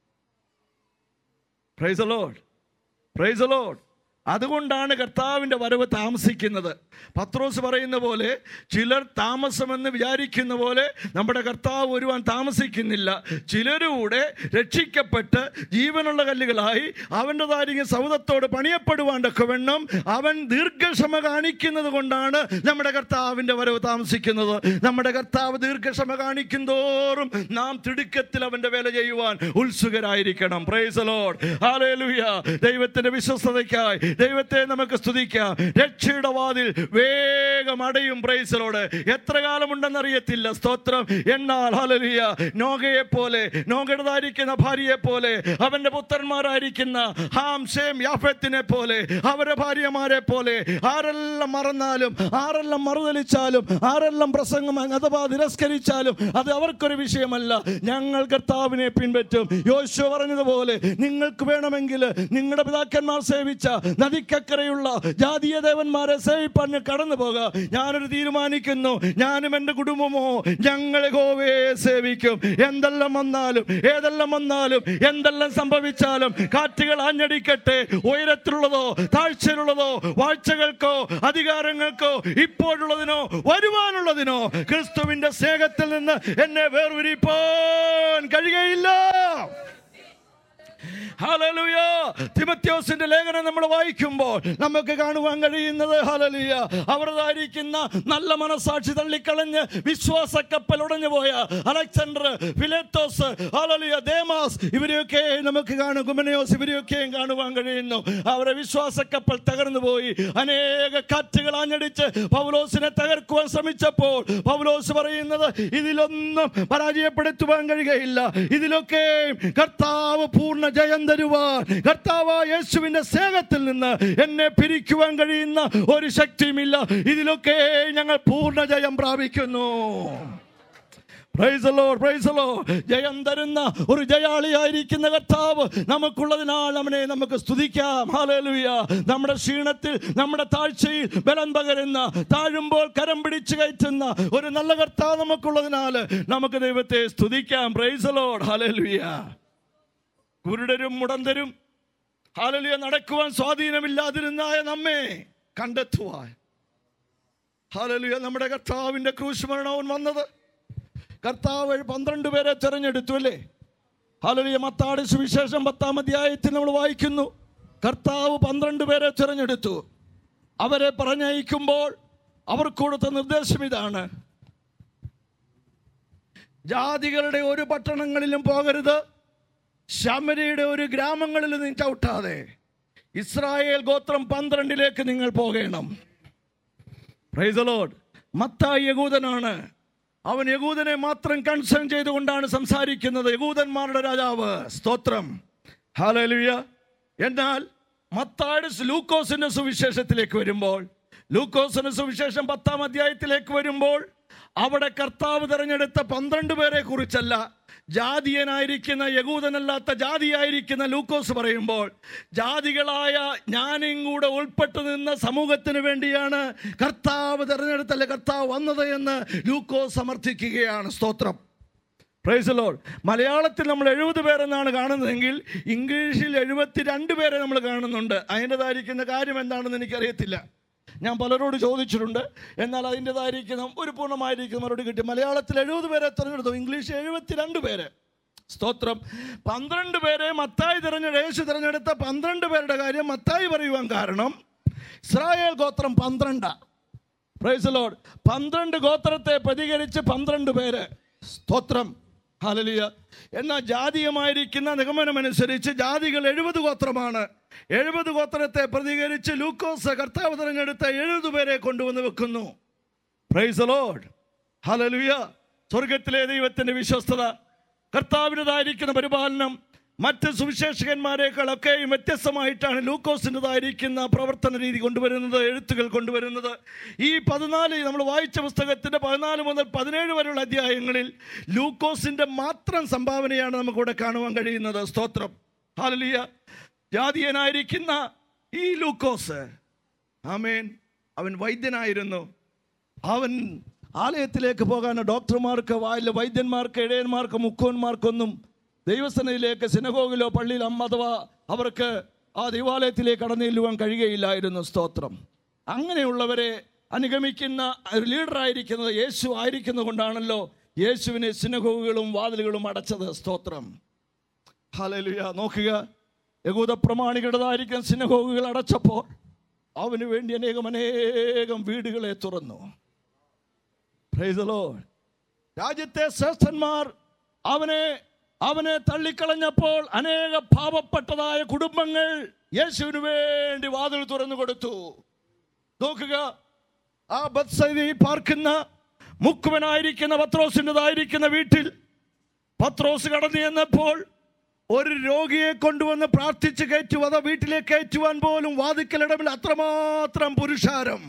പ്രൈസ് ലോഡ് പ്രൈസ് ലോഡ് അതുകൊണ്ടാണ് കർത്താവിൻ്റെ വരവ് താമസിക്കുന്നത് പത്രോസ് പറയുന്ന പോലെ ചിലർ താമസമെന്ന് വിചാരിക്കുന്ന പോലെ നമ്മുടെ കർത്താവ് വരുവാൻ താമസിക്കുന്നില്ല ചിലരൂടെ രക്ഷിക്കപ്പെട്ട് ജീവനുള്ള കല്ലുകളായി അവൻ്റെതായിരിക്കും സൗദത്തോട് പണിയപ്പെടുവാൻ തക്കവണ്ണം അവൻ ദീർഘക്ഷമ കാണിക്കുന്നത് കൊണ്ടാണ് നമ്മുടെ കർത്താവിൻ്റെ വരവ് താമസിക്കുന്നത് നമ്മുടെ കർത്താവ് ദീർഘക്ഷമ കാണിക്കും തോറും നാം തിടുക്കത്തിൽ അവൻ്റെ വേല ചെയ്യുവാൻ ഉത്സുകരായിരിക്കണം പ്രൈസ് ലോഡ് ഹാലേലുയ ദൈവത്തിൻ്റെ വിശ്വസ്തതയ്ക്കായി ദൈവത്തെ നമുക്ക് സ്തുതിക്കാം രക്ഷയുടെ വാതിൽ വേഗം അടയും പ്രൈസലോട് എത്ര കാലമുണ്ടെന്നറിയത്തില്ല സ്തോത്രം എന്നാൽ ഹലലിയ നോഗയെ പോലെ നോഗയുടേതായിരിക്കുന്ന ഭാര്യയെ പോലെ അവന്റെ പുത്രന്മാരായിരിക്കുന്ന ഹാം ഷേം യാഫത്തിനെ പോലെ അവരുടെ ഭാര്യമാരെ പോലെ ആരെല്ലാം മറന്നാലും ആരെല്ലാം മറുതലിച്ചാലും ആരെല്ലാം പ്രസംഗം അഥവാ തിരസ്കരിച്ചാലും അത് അവർക്കൊരു വിഷയമല്ല ഞങ്ങൾ കർത്താവിനെ പിൻപറ്റും യോശുവ പറഞ്ഞതുപോലെ നിങ്ങൾക്ക് വേണമെങ്കിൽ നിങ്ങളുടെ പിതാക്കന്മാർ സേവിച്ച നദിക്കക്കരയുള്ള ജാതീയ ദേവന്മാരെ സേവിപ്പാൻ ഞാൻ കടന്നു പോകാം ഞാനൊരു തീരുമാനിക്കുന്നു ഞാനും എൻ്റെ കുടുംബമോ ഞങ്ങൾ ഗോവയെ സേവിക്കും എന്തെല്ലാം വന്നാലും ഏതെല്ലാം വന്നാലും എന്തെല്ലാം സംഭവിച്ചാലും കാറ്റുകൾ ആഞ്ഞടിക്കട്ടെ ഉയരത്തിലുള്ളതോ താഴ്ചയിലുള്ളതോ വാഴ്ചകൾക്കോ അധികാരങ്ങൾക്കോ ഇപ്പോഴുള്ളതിനോ വരുവാനുള്ളതിനോ ക്രിസ്തുവിന്റെ സ്നേഹത്തിൽ നിന്ന് എന്നെ വേർതിരിപ്പാൻ കഴിയുകയില്ല ഹല്ലേലൂയ തിമത്യോസിന്റെ ലേഖനം നമ്മൾ വായിക്കുമ്പോൾ നമുക്ക് കാണുവാൻ കഴിയുന്നത് ഹലലിയ അവരുതായിരിക്കുന്ന നല്ല മനസാക്ഷി തള്ളിക്കളഞ്ഞ് വിശ്വാസ കപ്പൽ ഉടഞ്ഞു പോയ അലക്സാണ്ടർ ഫിലേത്തോസ് ഹലലിയ ദേമാസ് ഇവരെയൊക്കെ നമുക്ക് കാണും ഗുമനയോസ് ഇവരെയൊക്കെയും കാണുവാൻ കഴിയുന്നു അവരെ വിശ്വാസ കപ്പൽ തകർന്നു പോയി അനേക കാറ്റുകൾ ആഞ്ഞടിച്ച് പൗലോസിനെ തകർക്കുവാൻ ശ്രമിച്ചപ്പോൾ പൗലോസ് പറയുന്നത് ഇതിലൊന്നും പരാജയപ്പെടുത്തുവാൻ കഴിയുകയില്ല ഇതിലൊക്കെ കർത്താവ് പൂർണ്ണ ജയം തരുവാൻ കർത്താവ് യേശുവിന്റെ സ്നേഹത്തിൽ നിന്ന് എന്നെ പിരിക്കുവാൻ കഴിയുന്ന ഒരു ശക്തിയുമില്ല ഇതിലൊക്കെ ഞങ്ങൾ പൂർണ്ണ ജയം പ്രാപിക്കുന്നു Praise the Lord, praise the Lord. ജയം തരുന്ന ഒരു ജയാളിയായിരിക്കുന്ന കർത്താവ് നമുക്കുള്ളതിനാൽ അവനെ നമുക്ക് സ്തുതിക്കാം ഹാലേലുയ നമ്മുടെ ക്ഷീണത്തിൽ നമ്മുടെ താഴ്ചയിൽ ബലം പകരുന്ന താഴുമ്പോൾ കരം പിടിച്ചു കയറ്റുന്ന ഒരു നല്ല കർത്താവ് നമുക്കുള്ളതിനാൽ നമുക്ക് ദൈവത്തെ സ്തുതിക്കാം പ്രൈസ് the Lord, ഹാലേലുയ കുരുടരും മുടന്തരും ഹാലലിയ നടക്കുവാൻ സ്വാധീനമില്ലാതിരുന്നായ നമ്മെ കണ്ടെത്തുവാൻ ഹാലലിയ നമ്മുടെ കർത്താവിന്റെ ക്രൂശ് മരണവും വന്നത് കർത്താവ് പന്ത്രണ്ട് പേരെ തിരഞ്ഞെടുത്തു അല്ലേ ഹാലലിയ മത്താട് സുവിശേഷം പത്താം അധ്യായത്തിൽ നമ്മൾ വായിക്കുന്നു കർത്താവ് പന്ത്രണ്ട് പേരെ തിരഞ്ഞെടുത്തു അവരെ പറഞ്ഞയക്കുമ്പോൾ അവർക്ക് കൊടുത്ത നിർദ്ദേശം ഇതാണ് ജാതികളുടെ ഒരു പട്ടണങ്ങളിലും പോകരുത് ശമരിയുടെ ഒരു ഗ്രാമങ്ങളിലും നീ ചവിട്ടാതെ ഇസ്രായേൽ ഗോത്രം പന്ത്രണ്ടിലേക്ക് നിങ്ങൾ പോകണം പ്രൈസ് ലോഡ് മത്തായി യകൂദനാണ് അവൻ യകൂദനെ മാത്രം കൺസേൺ ചെയ്തുകൊണ്ടാണ് സംസാരിക്കുന്നത് യകൂദന്മാരുടെ രാജാവ് സ്തോത്രം ഹാലലുയ എന്നാൽ മത്തായുടെ സ് ലൂക്കോസിന്റെ സുവിശേഷത്തിലേക്ക് വരുമ്പോൾ ലൂക്കോസിന്റെ സുവിശേഷം പത്താം അധ്യായത്തിലേക്ക് വരുമ്പോൾ അവിടെ കർത്താവ് തിരഞ്ഞെടുത്ത പന്ത്രണ്ട് പേരെ കുറിച്ചല്ല ജാതിയനായിരിക്കുന്ന യകൂദനല്ലാത്ത ജാതിയായിരിക്കുന്ന ലൂക്കോസ് പറയുമ്പോൾ ജാതികളായ ഞാനും കൂടെ ഉൾപ്പെട്ടു നിന്ന സമൂഹത്തിന് വേണ്ടിയാണ് കർത്താവ് തിരഞ്ഞെടുത്തല്ല കർത്താവ് വന്നത് എന്ന് ലൂക്കോസ് സമർത്ഥിക്കുകയാണ് സ്തോത്രം പ്രൈസ് ലോഡ് മലയാളത്തിൽ നമ്മൾ എഴുപത് പേരെന്നാണ് കാണുന്നതെങ്കിൽ ഇംഗ്ലീഷിൽ എഴുപത്തി രണ്ട് പേരെ നമ്മൾ കാണുന്നുണ്ട് അതിൻ്റെതായിരിക്കുന്ന കാര്യം എന്താണെന്ന് എനിക്കറിയത്തില്ല ഞാൻ പലരോട് ചോദിച്ചിട്ടുണ്ട് എന്നാൽ അതിൻ്റെതായിരിക്കുന്ന ഒരു പൂർണ്ണമായിരിക്കുന്ന മറുപടി കിട്ടി മലയാളത്തിൽ എഴുപത് പേരെ തിരഞ്ഞെടുത്തു ഇംഗ്ലീഷ് എഴുപത്തിരണ്ട് പേര് സ്തോത്രം പന്ത്രണ്ട് പേരെ മത്തായി തിരഞ്ഞെടു യേശു തിരഞ്ഞെടുത്ത പന്ത്രണ്ട് പേരുടെ കാര്യം മത്തായി പറയുവാൻ കാരണം ഇസ്രായേൽ ഗോത്രം പന്ത്രണ്ടാ പ്രൈസ് ലോഡ് പന്ത്രണ്ട് ഗോത്രത്തെ പ്രതികരിച്ച് പന്ത്രണ്ട് പേര് സ്തോത്രം ഹലലിയ എന്നാൽ ജാതീയമായിരിക്കുന്ന നിഗമനമനുസരിച്ച് ജാതികൾ എഴുപത് ഗോത്രമാണ് എഴുപത് ഗോത്രത്തെ പ്രതികരിച്ച് ലൂക്കോസ് കർത്താവ് തിരഞ്ഞെടുത്ത എഴുപത് പേരെ കൊണ്ടുവന്ന് വെക്കുന്നു പ്രൈസ് ലോഡ് ഹലലുയ സ്വർഗത്തിലെ ദൈവത്തിന്റെ വിശ്വസ്തത കർത്താവിൻ്റെതായിരിക്കുന്ന പരിപാലനം മറ്റ് സുവിശേഷകന്മാരെക്കാളൊക്കെയും വ്യത്യസ്തമായിട്ടാണ് ലൂക്കോസിൻ്റെതായിരിക്കുന്ന പ്രവർത്തന രീതി കൊണ്ടുവരുന്നത് എഴുത്തുകൾ കൊണ്ടുവരുന്നത് ഈ പതിനാല് നമ്മൾ വായിച്ച പുസ്തകത്തിൻ്റെ പതിനാല് മുതൽ പതിനേഴ് വരെയുള്ള അധ്യായങ്ങളിൽ ലൂക്കോസിൻ്റെ മാത്രം സംഭാവനയാണ് നമുക്കിവിടെ കാണുവാൻ കഴിയുന്നത് സ്തോത്രം ഹാലലിയ ജാതീയനായിരിക്കുന്ന ഈ ലൂക്കോസ് ആമേൻ അവൻ വൈദ്യനായിരുന്നു അവൻ ആലയത്തിലേക്ക് പോകാൻ ഡോക്ടർമാർക്ക് വായിലെ വൈദ്യന്മാർക്ക് ഇടയന്മാർക്ക് മുക്കോന്മാർക്കൊന്നും ദൈവസനയിലേക്ക് സിനഗോഗിലോ പള്ളിയിലോ അഥവാ അവർക്ക് ആ ദൈവാലയത്തിലേക്ക് കടന്നു ചെല്ലുവാൻ കഴിയുകയില്ലായിരുന്നു സ്തോത്രം അങ്ങനെയുള്ളവരെ അനുഗമിക്കുന്ന ഒരു ലീഡറായിരിക്കുന്നത് യേശു ആയിരിക്കുന്നത് കൊണ്ടാണല്ലോ യേശുവിനെ സിനഗോഗുകളും വാതിലുകളും അടച്ചത് സ്തോത്രം ഹലലുയ നോക്കുക യഹൂദ പ്രമാണികളുടേതായിരിക്കുന്ന സിനഗോഗുകൾ അടച്ചപ്പോൾ അവന് വേണ്ടി അനേകം അനേകം വീടുകളെ തുറന്നു Praise the Lord. രാജ്യത്തെ ശ്രേഷ്ഠന്മാർ അവനെ അവനെ തള്ളിക്കളഞ്ഞപ്പോൾ അനേക പാവപ്പെട്ടതായ കുടുംബങ്ങൾ യേശുവിന് വേണ്ടി വാതിൽ തുറന്നു കൊടുത്തു നോക്കുക ആ ബത്സൈദയിൽ പാർക്കുന്ന മുക്കുവനായിരിക്കുന്ന പത്രോസിൻ്റെതായിരിക്കുന്ന വീട്ടിൽ പത്രോസ് കടന്നു ചെന്നപ്പോൾ ഒരു രോഗിയെ കൊണ്ടുവന്ന് പ്രാർത്ഥിച്ച് കയറ്റും അതോ വീട്ടിലേക്ക് കയറ്റുവാൻ പോലും വാതിക്കലിടമിൽ അത്രമാത്രം പുരുഷാരം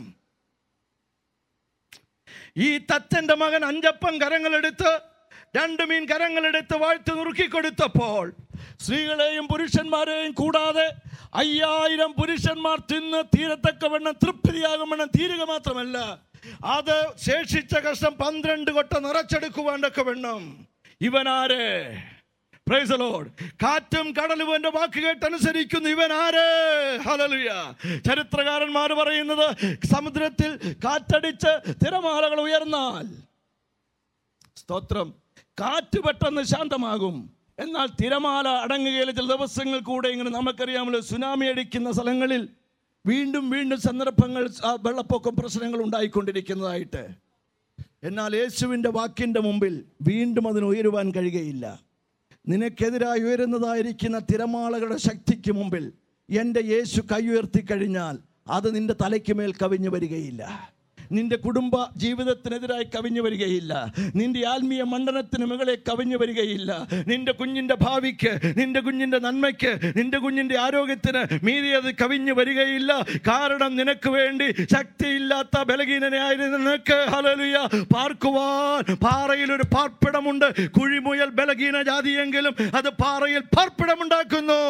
ഈ തച്ചന്റെ മകൻ അഞ്ചപ്പം കരങ്ങളെടുത്ത് രണ്ട് മീൻ കരങ്ങളെടുത്ത് വാഴ്ത്തി നുറുക്കി കൊടുത്തപ്പോൾ സ്ത്രീകളെയും പുരുഷന്മാരെയും കൂടാതെ അയ്യായിരം പുരുഷന്മാർ തിന്ന് തീരത്തക്കവണ്ണം തൃപ്തിയാകുമെണ്ണം തീരുക മാത്രമല്ല അത് ശേഷിച്ച കഷ്ടം പന്ത്രണ്ട് കൊട്ട നിറച്ചെടുക്കുവാണ്ടൊക്കെ വേണം ഇവനാരെ Praise the Lord. കാറ്റും കടലും എന്റെ വാക്ക് കേട്ടനുസരിക്കുന്നു ഇവൻ ആര് ഹലലുയ ചരിത്രകാരന്മാർ പറയുന്നത് സമുദ്രത്തിൽ കാറ്റടിച്ച് തിരമാലകൾ ഉയർന്നാൽ സ്തോത്രം കാറ്റ് പെട്ടെന്ന് ശാന്തമാകും എന്നാൽ തിരമാല അടങ്ങുകയില്ല ചില ദിവസങ്ങൾ കൂടെ ഇങ്ങനെ നമുക്കറിയാമല്ലോ സുനാമി അടിക്കുന്ന സ്ഥലങ്ങളിൽ വീണ്ടും വീണ്ടും സന്ദർഭങ്ങൾ ആ വെള്ളപ്പൊക്കം പ്രശ്നങ്ങൾ ഉണ്ടായിക്കൊണ്ടിരിക്കുന്നതായിട്ട് എന്നാൽ യേശുവിൻ്റെ വാക്കിൻ്റെ മുമ്പിൽ വീണ്ടും അതിന് ഉയരുവാൻ കഴിയുകയില്ല നിനക്കെതിരായി ഉയരുന്നതായിരിക്കുന്ന തിരമാലകളുടെ ശക്തിക്ക് മുമ്പിൽ എൻ്റെ യേശു കൈ ഉയർത്തി കഴിഞ്ഞാൽ അത് നിന്റെ തലയ്ക്ക് മേൽ കവിഞ്ഞു വരികയില്ല നിന്റെ കുടുംബ ജീവിതത്തിനെതിരായി കവിഞ്ഞു വരികയില്ല നിന്റെ ആത്മീയ മണ്ഡലത്തിന് മുകളിൽ കവിഞ്ഞു വരികയില്ല നിന്റെ കുഞ്ഞിന്റെ ഭാവിക്ക് നിന്റെ കുഞ്ഞിന്റെ നന്മയ്ക്ക് നിന്റെ കുഞ്ഞിന്റെ ആരോഗ്യത്തിന് മീതി അത് കവിഞ്ഞു വരികയില്ല കാരണം നിനക്ക് വേണ്ടി ശക്തിയില്ലാത്ത ബലഹീനനായിരുന്നു നിനക്ക് ഹലലുയ പാർക്കുവാൻ പാറയിൽ ഒരു പാർപ്പിടമുണ്ട് കുഴിമുയൽ ബലഹീന ജാതിയെങ്കിലും അത് പാറയിൽ പാർപ്പിടമുണ്ടാക്കുന്നു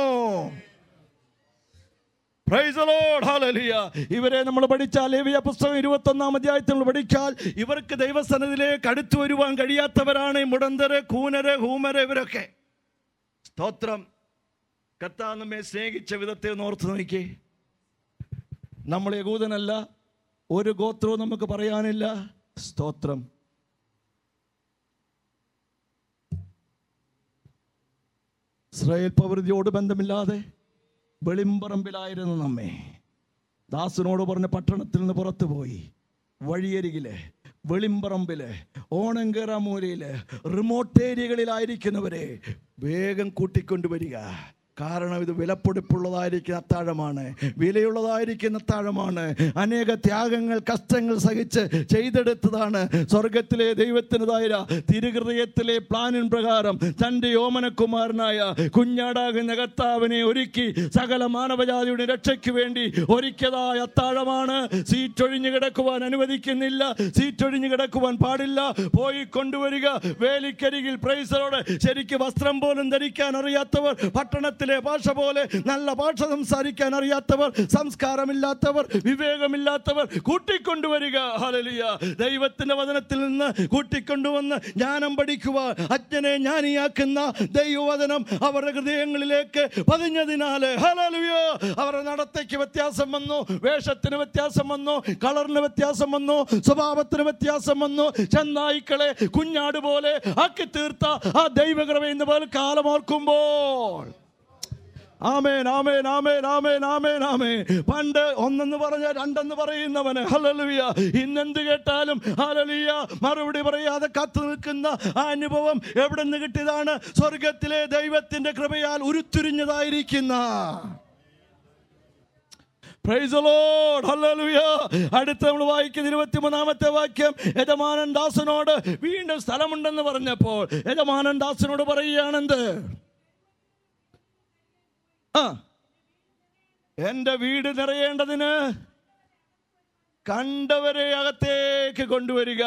Praise the Lord. Hallelujah. ഇവരെ നമ്മൾ പഠിച്ചാൽ ലേവിയ പുസ്തകം ഇരുപത്തൊന്നാം അധ്യായത്തിൽ നമ്മൾ പഠിച്ചാൽ ഇവർക്ക് ദൈവസനത്തിലേക്ക് അടുത്തു വരുവാൻ കഴിയാത്തവരാണ് ഈ മുടന്തര് കൂനര് ഹൂമര് ഇവരൊക്കെ സ്തോത്രം കർത്താവ് നമ്മെ സ്നേഹിച്ച വിധത്തെ ഒന്ന് ഓർത്ത് നോക്കി നമ്മൾ യകൂദനല്ല ഒരു ഗോത്രവും നമുക്ക് പറയാനില്ല സ്തോത്രം ഇസ്രായേൽ പ്രവൃത്തിയോട് ബന്ധമില്ലാതെ വെളിമ്പറമ്പിലായിരുന്നു നമ്മെ ദാസനോട് പറഞ്ഞ പട്ടണത്തിൽ നിന്ന് പുറത്തു പോയി വഴിയരികില് വെളിമ്പറമ്പില് ഓണങ്കേറാമൂലയില് റിമോട്ട് ഏരിയകളിലായിരിക്കുന്നവരെ വേഗം കൂട്ടിക്കൊണ്ടുവരിക കാരണം ഇത് വിലപ്പൊടിപ്പുള്ളതായിരിക്കുന്ന അത്താഴമാണ് വിലയുള്ളതായിരിക്കുന്ന അത്താഴമാണ് അനേക ത്യാഗങ്ങൾ കഷ്ടങ്ങൾ സഹിച്ച് ചെയ്തെടുത്തതാണ് സ്വർഗത്തിലെ ദൈവത്തിനതായ തിരുഹൃദയത്തിലെ പ്ലാനിൻ പ്രകാരം തൻ്റെ ഓമനകുമാരനായ കുഞ്ഞാടാകുന്ന കർത്താവിനെ ഒരുക്കി സകല മാനവജാതിയുടെ രക്ഷയ്ക്ക് വേണ്ടി ഒരുക്കിയതായ അത്താഴമാണ് സീറ്റൊഴിഞ്ഞു കിടക്കുവാൻ അനുവദിക്കുന്നില്ല സീറ്റൊഴിഞ്ഞു കിടക്കുവാൻ പാടില്ല പോയി കൊണ്ടുവരിക വേലിക്കരികിൽ പ്രൈസറോടെ ശരിക്ക് വസ്ത്രം പോലും ധരിക്കാൻ അറിയാത്തവർ പട്ടണത്തിലെ ഭാഷ പോലെ നല്ല ഭാഷ സംസാരിക്കാൻ അറിയാത്തവർ സംസ്കാരമില്ലാത്തവർ വിവേകമില്ലാത്തവർ കൂട്ടിക്കൊണ്ടുവരിക ഹലലിയ ദൈവത്തിന്റെ വചനത്തിൽ നിന്ന് കൂട്ടിക്കൊണ്ടുവന്ന് ജ്ഞാനം പഠിക്കുവാൻ അജ്ഞനെ ജ്ഞാനിയാക്കുന്ന ദൈവവചനം അവരുടെ ഹൃദയങ്ങളിലേക്ക് പതിഞ്ഞതിനാല് ഹലലുയ അവരുടെ നടത്തയ്ക്ക് വ്യത്യാസം വന്നു വേഷത്തിന് വ്യത്യാസം വന്നു കളറിന് വ്യത്യാസം വന്നു സ്വഭാവത്തിന് വ്യത്യാസം വന്നു ചെന്നായിക്കളെ കുഞ്ഞാട് പോലെ ആക്കി തീർത്ത ആ ദൈവകൃപ ഇന്ന് പോലെ കാലം ഓർക്കുമ്പോൾ ആമേൻ ആമേൻ ആമേൻ ആമേൻ ആമേൻ ആമേൻ പണ്ട് ഒന്നെന്ന് പറഞ്ഞ രണ്ടെന്ന് പറയുന്നവന് ഹലലുയ ഇന്നെന്ത് കേട്ടാലും ഹലലിയ മറുപടി പറയാതെ കാത്തു നിൽക്കുന്ന ആ അനുഭവം എവിടെ നിന്ന് കിട്ടിയതാണ് സ്വർഗത്തിലെ ദൈവത്തിന്റെ കൃപയാൽ ഉരുത്തിരിഞ്ഞതായിരിക്കുന്ന Praise the Lord. Hallelujah. അടുത്ത നമ്മൾ വായിക്കുന്ന ഇരുപത്തിമൂന്നാമത്തെ വാക്യം യജമാനൻ ദാസനോട് വീണ്ടും സ്ഥലമുണ്ടെന്ന് പറഞ്ഞപ്പോൾ യജമാനൻ ദാസനോട് പറയുകയാണെന്ത് ആ എന്റെ വീട് നിറയേണ്ടതിന് കണ്ടവരെ അകത്തേക്ക് കൊണ്ടുവരിക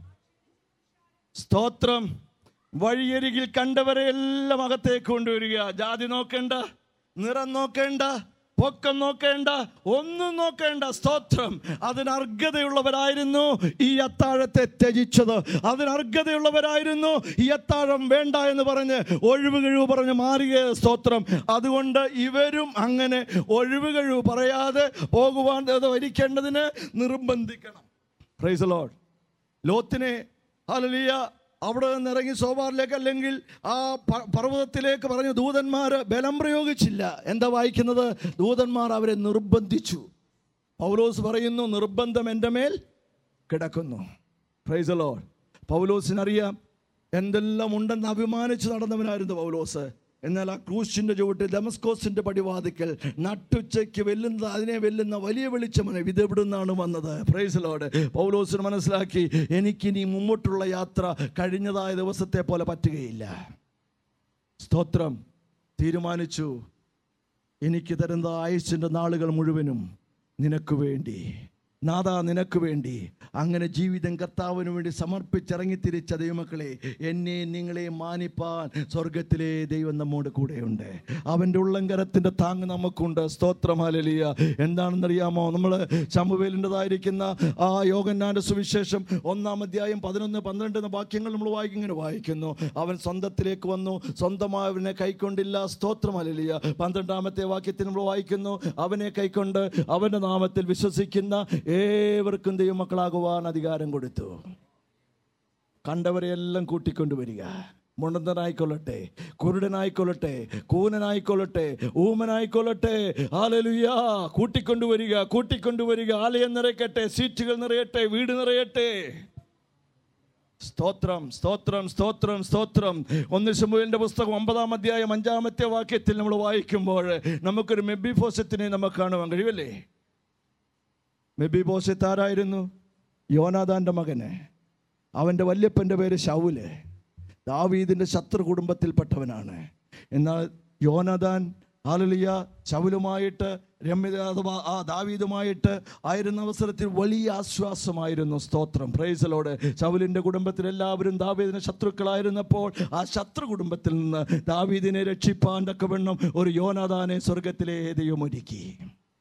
സ്തോത്രം വഴിയരികിൽ കണ്ടവരെ എല്ലാം അകത്തേക്ക് കൊണ്ടുവരിക ജാതി നോക്കേണ്ട നിറം നോക്കേണ്ട പൊക്കം നോക്കേണ്ട ഒന്നും നോക്കേണ്ട സ്തോത്രം അതിന് അർഹതയുള്ളവരായിരുന്നു ഈ അത്താഴത്തെ ത്യജിച്ചത് അതിന് അർഹതയുള്ളവരായിരുന്നു ഈ അത്താഴം വേണ്ട എന്ന് പറഞ്ഞ് ഒഴിവ് കഴിവ് പറഞ്ഞ് മാറിയ സ്തോത്രം അതുകൊണ്ട് ഇവരും അങ്ങനെ ഒഴിവ് കഴിവ് പറയാതെ പോകുവാൻ അത് വരിക്കേണ്ടതിന് നിർബന്ധിക്കണം പ്രൈസ് ലോഡ് ലോത്തിനെ ഹലലിയ അവിടെ നിന്ന് ഇറങ്ങി സോവാറിലേക്ക് അല്ലെങ്കിൽ ആ പ- പർവ്വതത്തിലേക്ക് പറഞ്ഞു ദൂതന്മാർ ബലം പ്രയോഗിച്ചില്ല എന്താ വായിക്കുന്നത് ദൂതന്മാർ അവരെ നിർബന്ധിച്ചു പൗലോസ് പറയുന്നു നിർബന്ധം എൻ്റെ മേൽ കിടക്കുന്നു പ്രൈസ് ലോഡ് പൗലോസിനറിയാം എന്തെല്ലാം ഉണ്ടെന്ന് അഭിമാനിച്ച് നടന്നവനായിരുന്നു പൗലോസ് എന്നാൽ ആ ക്രൂശിന്റെ ചുവട്ട് ഡെമസ്കോസിന്റെ പടിവാതിക്കൽ നട്ടുച്ചയ്ക്ക് വെല്ലുന്ന അതിനെ വെല്ലുന്ന വലിയ വെളിച്ചമനെ ഇതെവിടുന്നാണ് വന്നത് പ്രൈസലോട് പൗലോസിന് മനസ്സിലാക്കി എനിക്കിനി മുമ്പോട്ടുള്ള യാത്ര കഴിഞ്ഞതായ ദിവസത്തെ പോലെ പറ്റുകയില്ല സ്തോത്രം തീരുമാനിച്ചു എനിക്ക് തരുന്ന ആയുസിൻ്റെ നാളുകൾ മുഴുവനും നിനക്ക് വേണ്ടി നാഥ നിനക്ക് വേണ്ടി അങ്ങനെ ജീവിതം കർത്താവിന് വേണ്ടി സമർപ്പിച്ചിറങ്ങി തിരിച്ച ദൈവമക്കളെ എന്നെ നിങ്ങളെ മാനിപ്പാൻ സ്വർഗത്തിലെ ദൈവം നമ്മോട് കൂടെയുണ്ട് അവൻ്റെ ഉള്ളങ്കരത്തിൻ്റെ താങ്ങ് നമുക്കുണ്ട് സ്തോത്രമാലിയ എന്താണെന്നറിയാമോ നമ്മൾ ശമുവേലിൻ്റെതായിരിക്കുന്ന ആ യോഗന്നാൻ്റെ സുവിശേഷം ഒന്നാം അധ്യായം പതിനൊന്ന് പന്ത്രണ്ട് എന്ന വാക്യങ്ങൾ നമ്മൾ വായിക്കും ഇങ്ങനെ വായിക്കുന്നു അവൻ സ്വന്തത്തിലേക്ക് വന്നു സ്വന്തമായവനെ കൈക്കൊണ്ടില്ല സ്തോത്രമലിയ പന്ത്രണ്ടാമത്തെ വാക്യത്തിൽ നമ്മൾ വായിക്കുന്നു അവനെ കൈക്കൊണ്ട് അവൻ്റെ നാമത്തിൽ വിശ്വസിക്കുന്ന ഏവർക്കും ദൈവമക്കളാകുവാൻ അധികാരം കൊടുത്തു കണ്ടവരെയെല്ലാം കൂട്ടിക്കൊണ്ടുവരിക മുണ്ടന്തനായിക്കൊള്ളട്ടെ കുരുടനായിക്കൊള്ളട്ടെ കൂനനായിക്കൊള്ളട്ടെ ഊമനായിക്കൊള്ളട്ടെ ആലലുയ്യ കൂട്ടിക്കൊണ്ടുവരിക കൂട്ടിക്കൊണ്ടുവരിക ആലയം നിറയട്ടെ സീറ്റുകൾ നിറയട്ടെ വീട് നിറയട്ടെ സ്തോത്രം സ്തോത്രം സ്തോത്രം സ്തോത്രം ഒന്ന് ശമുവിന്റെ പുസ്തകം ഒമ്പതാം അധ്യായം അഞ്ചാമത്തെ വാക്യത്തിൽ നമ്മൾ വായിക്കുമ്പോൾ നമുക്കൊരു മെബിഫോസത്തിനെ നമുക്ക് കാണുവാൻ കഴിയുമല്ലേ മെബിബോസത്ത് ആരായിരുന്നു യോനാദാന്റെ മകന് അവൻ്റെ വല്യപ്പൻ്റെ പേര് ഷൗല് ദാവീദിൻ്റെ ശത്രു കുടുംബത്തിൽപ്പെട്ടവനാണ് എന്നാൽ യോനാദാൻ ആലലിയ ശൗലുമായിട്ട് രമ്യത അഥവാ ആ ദാവീദുമായിട്ട് ആയിരുന്ന അവസരത്തിൽ വലിയ ആശ്വാസമായിരുന്നു സ്തോത്രം പ്രൈസലോട് ശൗലിൻ്റെ കുടുംബത്തിൽ എല്ലാവരും ദാവീദിന് ശത്രുക്കളായിരുന്നപ്പോൾ ആ ശത്രു കുടുംബത്തിൽ നിന്ന് ദാവീദിനെ രക്ഷിപ്പാൻ തക്കവണ്ണം ഒരു യോനാദാനെ സ്വർഗത്തിലെ ദൈവം ഒരുക്കി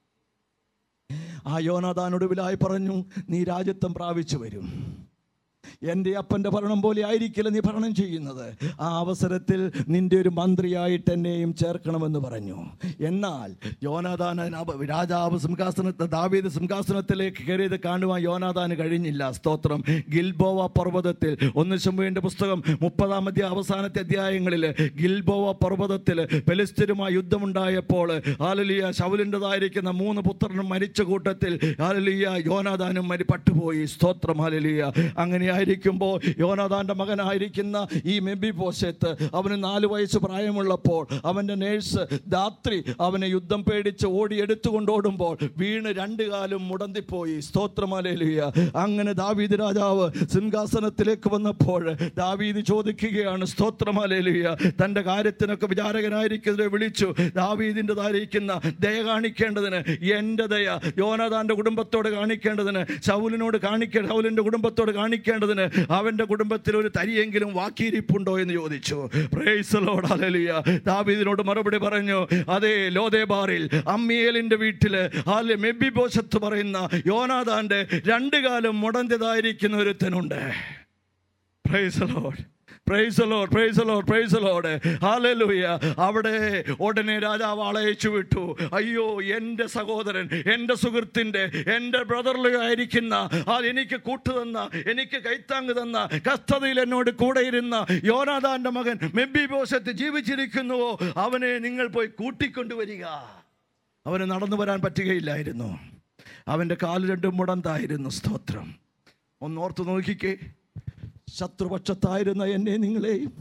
ആ യോനാദാൻ ഒടുവിലായി പറഞ്ഞു നീ രാജ്യത്വം പ്രാപിച്ചു വരും എൻ്റെ അപ്പൻ്റെ ഭരണം പോലെ ആയിരിക്കില്ല നീ ഭരണം ചെയ്യുന്നത് ആ അവസരത്തിൽ നിന്റെ ഒരു മന്ത്രിയായിട്ട് എന്നെയും ചേർക്കണമെന്ന് പറഞ്ഞു എന്നാൽ യോനാദാൻ അതിന് രാജാവ് സിംഹാസനത്തെ ദാവീദ് സിംഹാസനത്തിലേക്ക് കയറിയത് കാണുവാൻ യോനാദാന് കഴിഞ്ഞില്ല സ്തോത്രം ഗിൽബോവ പർവ്വതത്തിൽ ഒന്ന് ശമ്പുവിൻ്റെ പുസ്തകം മുപ്പതാം അധ്യായ അവസാനത്തെ അധ്യായങ്ങളിൽ ഗിൽബോവ പർവ്വതത്തിൽ പെലിസ്തരുമായി യുദ്ധമുണ്ടായപ്പോൾ ആലലിയ ശൗലിൻ്റെതായിരിക്കുന്ന മൂന്ന് പുത്രനും മരിച്ച കൂട്ടത്തിൽ ആലലിയ യോനാദാനും മരി പട്ടുപോയി സ്തോത്രം ആലലിയ അങ്ങനെയായിരിക്കുമ്പോൾ യോനാദാന്റെ മകനായിരിക്കുന്ന ഈ മെബി പോശത്ത് അവന് നാല് വയസ്സ് പ്രായമുള്ളപ്പോൾ അവൻ്റെ നേഴ്സ് രാത്രി അവനെ യുദ്ധം പേടിച്ച് ഓടി എടുത്തുകൊണ്ട് ഓടുമ്പോൾ വീണ് രണ്ട് കാലും മുടന്തിപ്പോയി സ്തോത്രമാലേലുയ അങ്ങനെ ദാവീദ് രാജാവ് സിംഹാസനത്തിലേക്ക് വന്നപ്പോൾ ദാവീദ് ചോദിക്കുകയാണ് സ്തോത്രമാലേലുയ തൻ്റെ കാര്യത്തിനൊക്കെ വിചാരകനായിരിക്കുന്നതിനെ വിളിച്ചു ദാവീദിൻ്റെതായിരിക്കുന്ന ദയ കാണിക്കേണ്ടതിന് എൻ്റെ ദയ യോനാദാന്റെ കുടുംബത്തോട് കാണിക്കേണ്ടതിന് ശൗലിനോട് കാണിക്ക ശൗലിൻ്റെ കുടുംബത്തോട് കാണിക്കേണ്ടതിന് അവൻ്റെ കുടുംബത്തിൽ ഒരു തരിയെങ്കിലും വാക്കിയിരിപ്പുണ്ടോ എന്ന് ചോദിച്ചു പ്രേസലോട് അലലിയ ദാവീദിനോട് മറുപടി പറഞ്ഞു അതേ ലോദേബാറിൽ അമ്മിയേലിൻ്റെ വീട്ടില് ആല് മെബി ബോശത്ത് പറയുന്ന യോനാദാന്റെ രണ്ട് കാലം മുടന്തിയതായിരിക്കുന്ന ഒരുത്തനുണ്ട് praise Lord praise Lord praise Lord praise Lord hallelujah അവിടെ ഉടനെ രാജാവ് അളയച്ചു വിട്ടു അയ്യോ എൻ്റെ സഹോദരൻ എൻ്റെ സുഹൃത്തിൻ്റെ എൻ്റെ ബ്രദറിലായിരിക്കുന്ന ആ എനിക്ക് കൂട്ടു തന്ന എനിക്ക് കൈത്താങ് തന്ന കസ്തതയിൽ എന്നോട് കൂടെ ഇരുന്ന യോനാദാന്റെ മകൻ മെബി ബോസത്ത് ജീവിച്ചിരിക്കുന്നുവോ അവനെ നിങ്ങൾ പോയി കൂട്ടിക്കൊണ്ടുവരിക അവന് നടന്നു വരാൻ പറ്റുകയില്ലായിരുന്നു അവൻ്റെ കാല് രണ്ടും മുടന്തായിരുന്നു സ്തോത്രം ഒന്നോർത്ത് നോക്കിക്കേ ശത്രുപക്ഷത്തായിരുന്ന എന്നെ നിങ്ങളെയും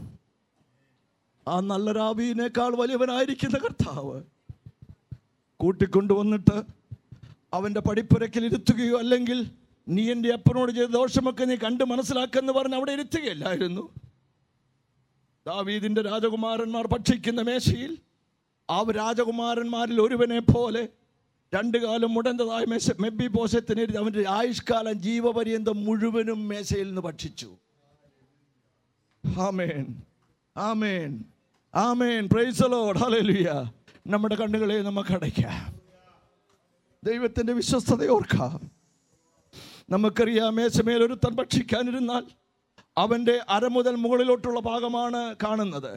ആ നല്ല രാവിനേക്കാൾ വലിയവനായിരിക്കുന്ന കർത്താവ് കൂട്ടിക്കൊണ്ടുവന്നിട്ട് അവൻ്റെ പടിപ്പുരക്കിൽ ഇരുത്തുകയോ അല്ലെങ്കിൽ നീ എൻ്റെ അപ്പനോട് ചെയ്ത ദോഷമൊക്കെ നീ കണ്ട് മനസ്സിലാക്കെന്ന് പറഞ്ഞ് അവിടെ ഇരുത്തുകയല്ലായിരുന്നു ദാവീദിൻ്റെ രാജകുമാരന്മാർ ഭക്ഷിക്കുന്ന മേശയിൽ ആ രാജകുമാരന്മാരിൽ ഒരുവനെ പോലെ രണ്ടു കാലം മുടന്തതായ മേശ മെബി പോഷത്തിന് അവൻ്റെ ആയുഷ്കാലം ജീവപര്യന്തം മുഴുവനും മേശയിൽ നിന്ന് ഭക്ഷിച്ചു ആമേൻ ആമേൻ ആമേൻ പ്രൈസലോഡ് ഹല്ലേലൂയ നമ്മുടെ കണ്ണുകളെ നമുക്ക് അടയ്ക്കാം ദൈവത്തിൻ്റെ വിശ്വസ്തത ഓർക്കാം നമുക്കറിയാം മേശമേൽ ഒരുത്തൻ ഭക്ഷിക്കാനിരുന്നാൽ അവൻ്റെ അര മുതൽ മുകളിലോട്ടുള്ള ഭാഗമാണ് കാണുന്നത്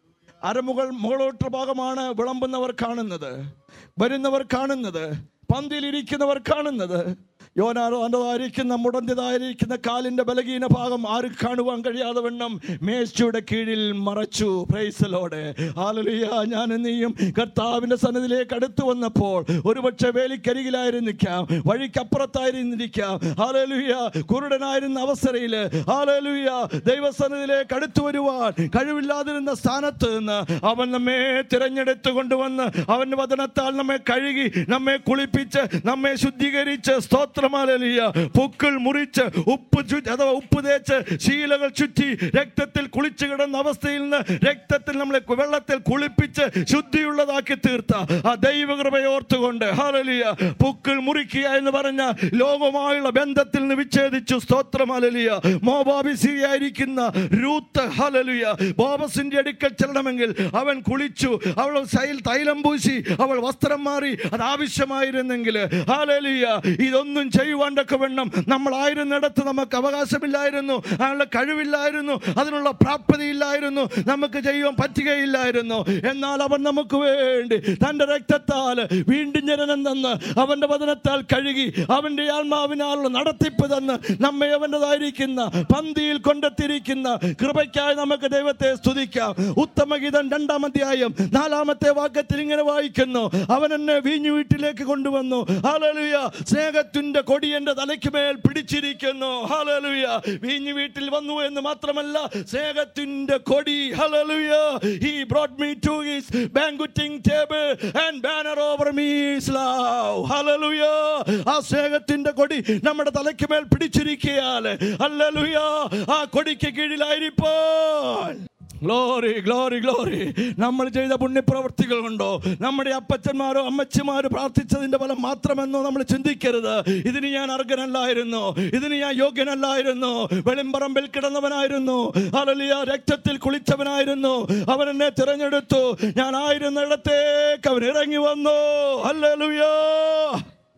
അരമുകൾ മുകളോട്ടുള്ള ഭാഗമാണ് വിളമ്പുന്നവർ കാണുന്നത് വരുന്നവർ കാണുന്നത് പന്തിയിലിരിക്കുന്നവർ കാണുന്നത് യോനാരോൻ്റെതായിരിക്കുന്ന മുടന്തിയതായിരിക്കുന്ന കാലിൻ്റെ ബലഹീന ഭാഗം ആരും കാണുവാൻ കഴിയാതെ വണ്ണം മേശയുടെ കീഴിൽ മറച്ചു പ്രൈസലോടെ ആലലുയ ഞാൻ നീയും കർത്താവിൻ്റെ സന്നദ്ധിയിലേക്ക് അടുത്തു വന്നപ്പോൾ ഒരുപക്ഷെ വേലിക്കരികിലായിരുന്നിരിക്കാം വഴിക്കപ്പുറത്തായിരുന്നിരിക്കാം ആലലുയ കുരുടനായിരുന്ന അവസരയിൽ ആലലുയ ദൈവസന്നിധിയിലേക്ക് അടുത്തു വരുവാൻ കഴിവില്ലാതിരുന്ന സ്ഥാനത്ത് നിന്ന് അവൻ നമ്മെ തിരഞ്ഞെടുത്ത് കൊണ്ടുവന്ന് അവൻ്റെ വചനത്താൽ നമ്മെ കഴുകി നമ്മെ കുളിപ്പിച്ച് നമ്മെ ശുദ്ധീകരിച്ച് സ്തോത്രമാലിയ പൂക്കൾ മുറിച്ച് ഉപ്പ് ചു അഥവാ ഉപ്പ് തേച്ച് ശീലകൾ ചുറ്റി രക്തത്തിൽ കുളിച്ചു കിടന്ന അവസ്ഥയിൽ നിന്ന് രക്തത്തിൽ നമ്മളെ വെള്ളത്തിൽ കുളിപ്പിച്ച് ശുദ്ധിയുള്ളതാക്കി തീർത്ത ആ ദൈവകൃപയെ ഓർത്തുകൊണ്ട് ഹാലലിയ പൂക്കൾ മുറിക്കുക എന്ന് പറഞ്ഞ ലോകമായുള്ള ബന്ധത്തിൽ നിന്ന് വിച്ഛേദിച്ചു സ്തോത്രമാലിയ മോബാബിസിയായിരിക്കുന്ന റൂത്ത് ഹാലലിയ ബോബസിന്റെ അടുക്കൽ ചെല്ലണമെങ്കിൽ അവൻ കുളിച്ചു അവൾ സൈൽ തൈലം പൂശി അവൾ വസ്ത്രം മാറി അത് ആവശ്യമായിരുന്നെങ്കിൽ ഹാലലിയ ഇതൊന്നും ചെയ്യുവാണ്ടൊക്കെ വേണം നമ്മളായിരുന്നിടത്ത് നമുക്ക് അവകാശമില്ലായിരുന്നു അതിനുള്ള കഴിവില്ലായിരുന്നു അതിനുള്ള പ്രാപ്തിയില്ലായിരുന്നു നമുക്ക് ചെയ്യുവാൻ പറ്റുകയില്ലായിരുന്നു എന്നാൽ അവൻ നമുക്ക് വേണ്ടി തൻ്റെ രക്തത്താൽ വീണ്ടും ജനനം തന്ന് അവൻ്റെ വചനത്താൽ കഴുകി അവൻ്റെ ആത്മാവിനാലുള്ള നടത്തിപ്പ് തന്ന് നമ്മെ അവൻ്റെതായിരിക്കുന്ന പന്തിയിൽ കൊണ്ടെത്തിയിരിക്കുന്ന കൃപയ്ക്കായി നമുക്ക് ദൈവത്തെ സ്തുതിക്കാം ഉത്തമഗീതം രണ്ടാം അധ്യായം നാലാമത്തെ വാക്യത്തിൽ ഇങ്ങനെ വായിക്കുന്നു അവൻ എന്നെ വീഞ്ഞു വീട്ടിലേക്ക് കൊണ്ടുവന്നു ഹാലലുയ സ്നേഹത്തിന്റെ കൊടി എൻ്റെ തലയ്ക്ക് മേൽ പിടിച്ചിരിക്കുന്നു ഹാലലുയ വീഞ്ഞു വീട്ടിൽ വന്നു എന്ന് മാത്രമല്ല സ്നേഹത്തിന്റെ കൊടി ഹാലലുയ he brought me to his banqueting table and banner over me is love hallelujah ആ സ്നേഹത്തിന്റെ കൊടി നമ്മുടെ തലയ്ക്ക് മേൽ പിടിച്ചിരിക്കയാൽ ഹല്ലേലൂയ ആ കൊടിക്ക് കീഴിലായിരിപ്പോൾ ഗ്ലോറി ഗ്ലോറി ഗ്ലോറി നമ്മൾ ചെയ്ത പുണ്യപ്രവർത്തികൾ കൊണ്ടോ നമ്മുടെ അപ്പച്ചന്മാരോ അമ്മച്ചിമാരോ പ്രാർത്ഥിച്ചതിന്റെ ഫലം മാത്രമെന്നോ നമ്മൾ ചിന്തിക്കരുത് ഇതിന് ഞാൻ അർഹനല്ലായിരുന്നു ഇതിന് ഞാൻ യോഗ്യനല്ലായിരുന്നു വെളിമ്പറമ്പിൽ കിടന്നവനായിരുന്നു അലലിയ രക്തത്തിൽ കുളിച്ചവനായിരുന്നു അവൻ എന്നെ തിരഞ്ഞെടുത്തു ഞാൻ ആയിരുന്ന ഇടത്തേക്ക് അവൻ ഇറങ്ങി വന്നു അല്ലലുയോ